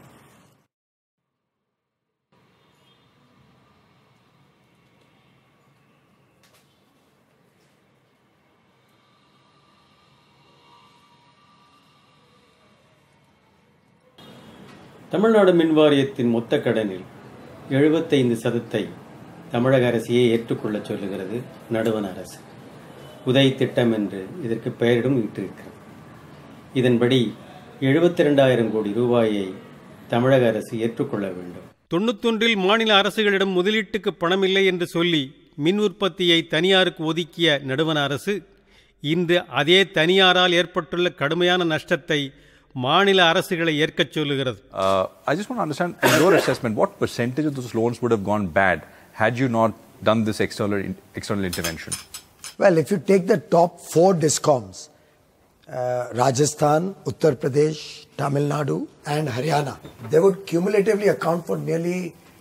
தமிழ்நாடு மின் வாரியத்தின் மொத்த கடனில் எழுபத்தைந்து சதத்தை தமிழக அரசையே ஏற்றுக்கொள்ளச் சொல்லுகிறது நடுவண் அரசு உதய் திட்டம் என்று இதற்கு பெயரிடும் இட்டிருக்கிறது இதன்படி எழுபத்தி ரெண்டாயிரம் கோடி ரூபாயை தமிழக அரசு ஏற்றுக்கொள்ள வேண்டும் தொண்ணூத்தொன்றில் மாநில அரசுகளிடம் முதலீட்டுக்கு பணம் இல்லை என்று சொல்லி மின் உற்பத்தியை தனியாருக்கு ஒதுக்கிய நடுவண அரசு இன்று அதே தனியாரால் ஏற்பட்டுள்ள கடுமையான நஷ்டத்தை மாநில அரசுகளை ஏற்கச் சொல்லுகிறது Uh, I just want to understand, in your assessment, what percentage of those loans would have gone bad had you not done this external external intervention? Well, if you take the top four discoms, uh, Rajasthan, Uttar Pradesh, Tamil Nadu, and Haryana, they would cumulatively account for nearly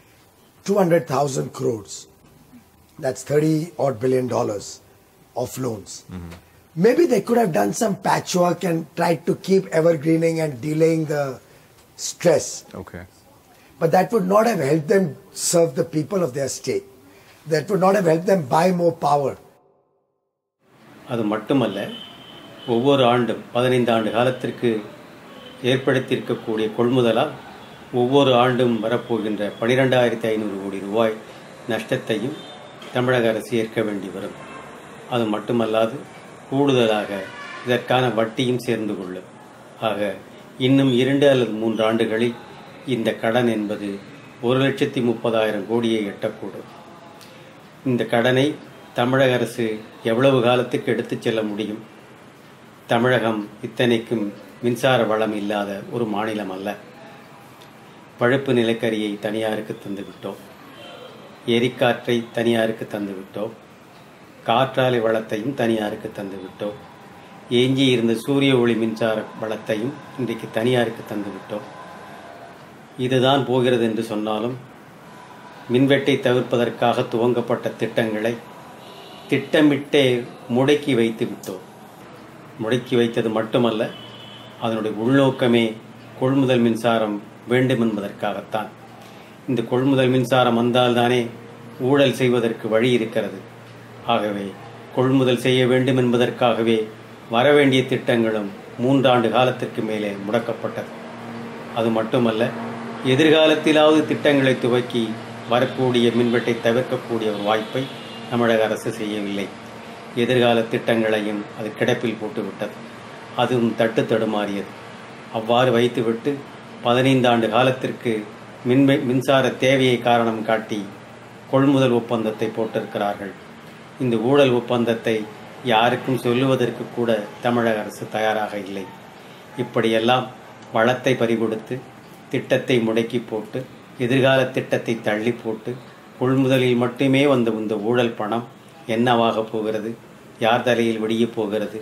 200,000 crores. That's 30 odd billion dollars of loans. Maybe they could have done some patchwork and tried to keep evergreening and delaying the stress. Okay. But that would not have helped them serve the people of their state. That would not have helped them buy more power. அது மட்டுமல்ல ஒவ்வொரு ஆண்டும் பதினைந்து ஆண்டு காலத்திற்கு ஏற்படுத்தியிருக்கக்கூடிய கொள்முதலால் ஒவ்வொரு ஆண்டும் வரப்போகின்ற பனிரெண்டாயிரத்தி ஐநூறு கோடி ரூபாய் நஷ்டத்தையும் தமிழக அரசு ஏற்க வேண்டி வரும் அது மட்டுமல்லாது கூடுதலாக இதற்கான வட்டியும் சேர்ந்து கொள்ளும் ஆக இன்னும் இரண்டு அல்லது மூன்று ஆண்டுகளில் இந்த கடன் என்பது ஒரு லட்சத்தி முப்பதாயிரம் கோடியை எட்டக்கூடும் இந்த கடனை தமிழக அரசு எவ்வளவு காலத்துக்கு எடுத்துச் செல்ல முடியும் தமிழகம் இத்தனைக்கும் மின்சார வளம் இல்லாத ஒரு மாநிலம் அல்ல பழுப்பு நிலக்கரியை தனியாருக்கு தந்து விட்டோம் எரிக்காற்றை தனியாருக்கு தந்து விட்டோம் காற்றாலை வளத்தையும் தனியாருக்கு தந்து விட்டோம் எஞ்சி இருந்த சூரிய ஒளி மின்சார வளத்தையும் இன்றைக்கு தனியாருக்கு தந்து விட்டோம் இதுதான் போகிறது என்று சொன்னாலும் மின்வெட்டை தவிர்ப்பதற்காக துவங்கப்பட்ட திட்டங்களை திட்டமிட்டே முடக்கி வைத்து விட்டோம் முடக்கி வைத்தது மட்டுமல்ல அதனுடைய உள்நோக்கமே கொள்முதல் மின்சாரம் வேண்டும் என்பதற்காகத்தான் இந்த கொள்முதல் மின்சாரம் வந்தால்தானே ஊழல் செய்வதற்கு வழி இருக்கிறது ஆகவே கொள்முதல் செய்ய வேண்டும் என்பதற்காகவே வரவேண்டிய திட்டங்களும் மூன்றாண்டு காலத்திற்கு மேலே முடக்கப்பட்டது அது மட்டுமல்ல எதிர்காலத்திலாவது திட்டங்களை துவக்கி வரக்கூடிய மின்வெட்டை தவிர்க்கக்கூடிய ஒரு வாய்ப்பை தமிழக அரசு செய்யவில்லை எதிர்கால திட்டங்களையும் அது கிடப்பில் போட்டுவிட்டது அதுவும் தட்டு தடுமாறியது அவ்வாறு வைத்துவிட்டு பதினைந்து ஆண்டு காலத்திற்கு மின்மை மின்சார தேவையை காரணம் காட்டி கொள்முதல் ஒப்பந்தத்தை போட்டிருக்கிறார்கள் இந்த ஊழல் ஒப்பந்தத்தை யாருக்கும் சொல்லுவதற்கு கூட தமிழக அரசு தயாராக இல்லை இப்படியெல்லாம் வளத்தை பறிகொடுத்து திட்டத்தை முடக்கி போட்டு எதிர்கால திட்டத்தை தள்ளி போட்டு கொள்முதலில் மட்டுமே வந்த இந்த ஊழல் பணம் என்னவாக போகிறது யார் தலையில் வெடியப் போகிறது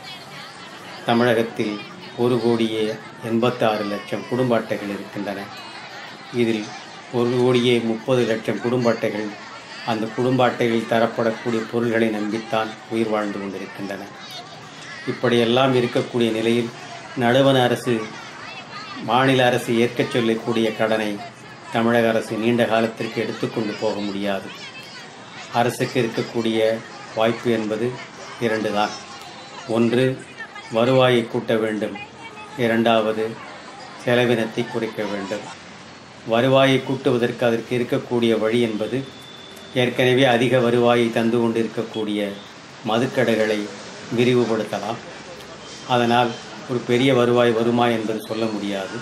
தமிழகத்தில் ஒரு கோடியே எண்பத்தாறு லட்சம் குடும்ப அட்டைகள் இருக்கின்றன இதில் ஒரு கோடியே முப்பது லட்சம் குடும்ப அட்டைகள் அந்த குடும்ப அட்டைகளில் தரப்படக்கூடிய பொருள்களை நம்பித்தான் உயிர் வாழ்ந்து கொண்டிருக்கின்றன இப்படியெல்லாம் இருக்கக்கூடிய நிலையில் நடுவண அரசு மாநில அரசு ஏற்கச் சொல்லக்கூடிய கடனை தமிழக அரசு நீண்ட காலத்திற்கு எடுத்துக்கொண்டு போக முடியாது அரசுக்கு இருக்கக்கூடிய வாய்ப்பு என்பது இரண்டு தான் ஒன்று வருவாயை கூட்ட வேண்டும் இரண்டாவது செலவினத்தை குறைக்க வேண்டும் வருவாயை கூட்டுவதற்கு அதற்கு இருக்கக்கூடிய வழி என்பது ஏற்கனவே அதிக வருவாயை தந்து கொண்டிருக்கக்கூடிய மதுக்கடைகளை விரிவுபடுத்தலாம் அதனால் ஒரு பெரிய வருவாய் வருமா என்பது சொல்ல முடியாது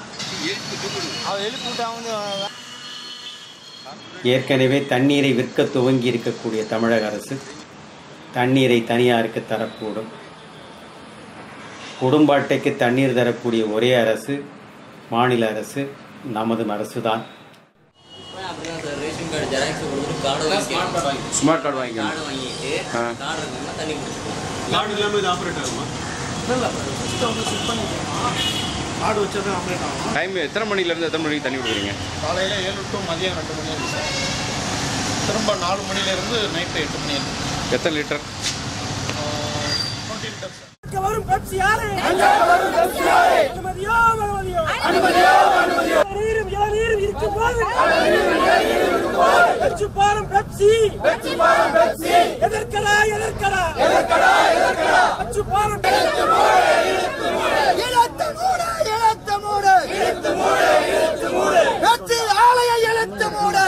ஏற்கனவே தண்ணீரை விற்க துவங்கி இருக்கக்கூடிய தமிழக அரசு தண்ணீரை தனியாருக்கு தரக்கூடும் குடும்ப அட்டைக்கு தண்ணீர் தரக்கூடிய ஒரே அரசு மாநில அரசு நமது அரசுதான் ஸ்மார்ட் கார்டு வாங்கிக்கணும் ஆ. கார்டு இல்லாமல் இது ஆப்ரேட் ஆகுமா கார்டு வச்சா தான் ஆப்ரேட் ஆகும் டைம் எத்தனை மணிலேருந்து எத்தனை மணிக்கு தண்ணி கொடுக்குறீங்க காலையில் ஏழு டு மதியம் ரெண்டு மணி வரைக்கும் சார் திரும்ப நாலு மணிலேருந்து நைட்டு எட்டு மணி வரைக்கும் எத்தனை லிட்டர் வரும் பெப்சி யாரு அனுமதியோ அனுமதியோ அனுமதியோ அனுமதியோ நீரும் இளநீரும் இருக்கும் போது பெப்சி பாரம் பெப்சி பெப்சி பாரம் பெப்சி எதற்கடா எதற்கடா எதற்கடா எதற்கடா பெப்சி பாரம் இழுத்து மூடு இழுத்து மூடு இழுத்து மூடு இழுத்து மூடு பெப்சி ஆலய இழுத்து மூடு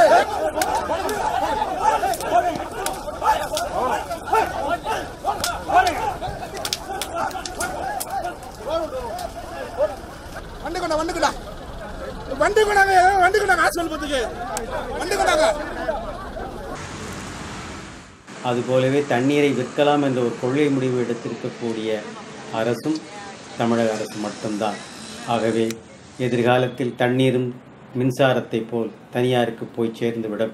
வண்டி கொண்டா வண்டி கொண்டா வண்டி கொண்டாங்க வண்டி கொண்டாங்க ஹாஸ்பிட்டல் பத்துக்கு வண்டி கொண்டாங்க அதுபோலவே தண்ணீரை விற்கலாம் என்ற ஒரு கொள்கை முடிவு எடுத்திருக்கக்கூடிய அரசும் தமிழக அரசு மட்டும்தான் ஆகவே எதிர்காலத்தில் தண்ணீரும் மின்சாரத்தை போல் தனியாருக்கு போய் சேர்ந்துவிடும்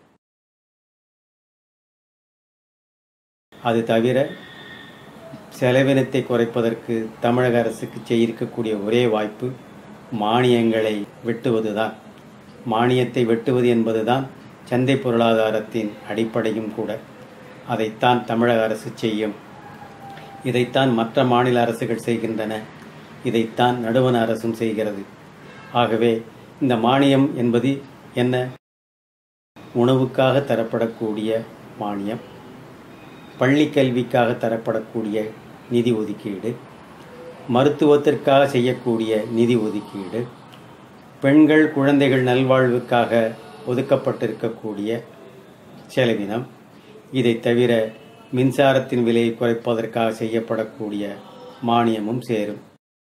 அது தவிர செலவினத்தை குறைப்பதற்கு தமிழக அரசுக்கு செய்திருக்கக்கூடிய ஒரே வாய்ப்பு மானியங்களை வெட்டுவதுதான் மானியத்தை வெட்டுவது என்பதுதான் சந்தை பொருளாதாரத்தின் அடிப்படையும் கூட அதைத்தான் தமிழக அரசு செய்யும் இதைத்தான் மற்ற மாநில அரசுகள் செய்கின்றன இதைத்தான் நடுவண அரசும் செய்கிறது ஆகவே இந்த மானியம் என்பது என்ன உணவுக்காக தரப்படக்கூடிய மானியம் பள்ளி கல்விக்காக தரப்படக்கூடிய நிதி ஒதுக்கீடு மருத்துவத்திற்காக செய்யக்கூடிய நிதி ஒதுக்கீடு பெண்கள் குழந்தைகள் நல்வாழ்வுக்காக ஒதுக்கப்பட்டிருக்கக்கூடிய செலவினம் இதை தவிர மின்சாரத்தின் விலையை குறைப்பதற்காக செய்யப்படக்கூடிய மானியமும் சேரும்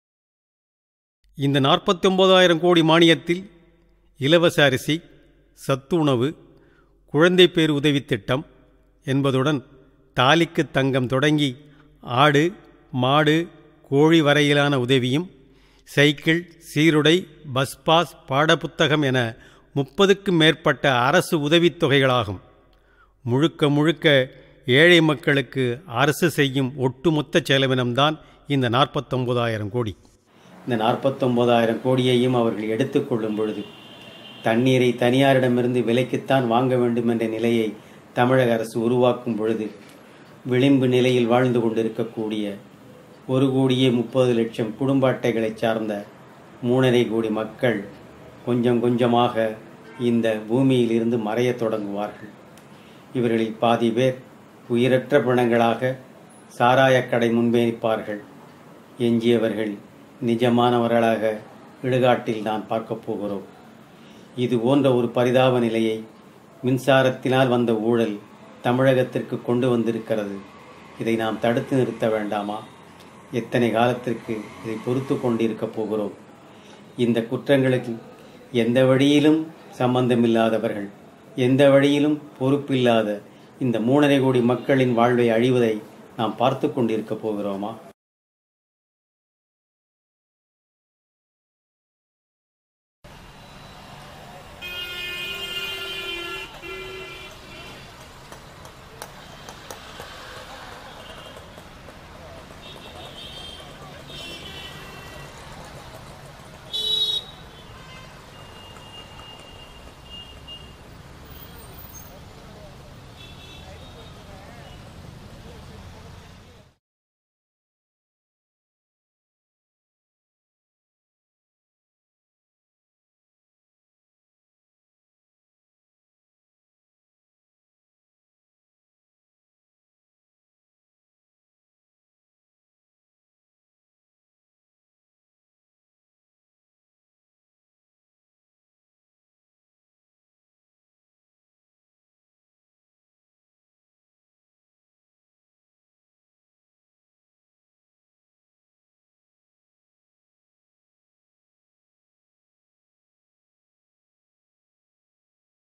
இந்த நாற்பத்தி ஒன்பதாயிரம் கோடி மானியத்தில் இலவச அரிசி சத்து உணவு குழந்தை பேர் உதவித் திட்டம் என்பதுடன் தாலிக்கு தங்கம் தொடங்கி ஆடு மாடு கோழி வரையிலான உதவியும் சைக்கிள் சீருடை பஸ் பாஸ் பாடப்புத்தகம் என முப்பதுக்கும் மேற்பட்ட அரசு உதவித்தொகைகளாகும் முழுக்க முழுக்க ஏழை மக்களுக்கு அரசு செய்யும் ஒட்டுமொத்த செலவினம்தான் இந்த நாற்பத்தொன்பதாயிரம் கோடி இந்த நாற்பத்தொன்பதாயிரம் கோடியையும் அவர்கள் எடுத்துக்கொள்ளும் பொழுது தண்ணீரை தனியாரிடமிருந்து விலைக்குத்தான் வாங்க வேண்டும் என்ற நிலையை தமிழக அரசு உருவாக்கும் பொழுது விளிம்பு நிலையில் வாழ்ந்து கொண்டிருக்கக்கூடிய ஒரு கோடியே முப்பது லட்சம் குடும்ப அட்டைகளை சார்ந்த மூணரை கோடி மக்கள் கொஞ்சம் கொஞ்சமாக இந்த பூமியில் இருந்து மறையத் தொடங்குவார்கள் இவர்களில் பாதி பேர் உயிரற்ற பிணங்களாக சாராயக்கடை முன்பே நிற்பார்கள் எஞ்சியவர்கள் நிஜமானவர்களாக இடுகாட்டில் நான் பார்க்கப் போகிறோம் இது போன்ற ஒரு பரிதாப நிலையை மின்சாரத்தினால் வந்த ஊழல் தமிழகத்திற்கு கொண்டு வந்திருக்கிறது இதை நாம் தடுத்து நிறுத்த வேண்டாமா எத்தனை காலத்திற்கு இதை பொறுத்து கொண்டிருக்க போகிறோம் இந்த குற்றங்களுக்கு எந்த வழியிலும் சம்பந்தமில்லாதவர்கள் எந்த வழியிலும் பொறுப்பில்லாத இந்த மூணரை கோடி மக்களின் வாழ்வை அழிவதை நாம் பார்த்து கொண்டிருக்க போகிறோமா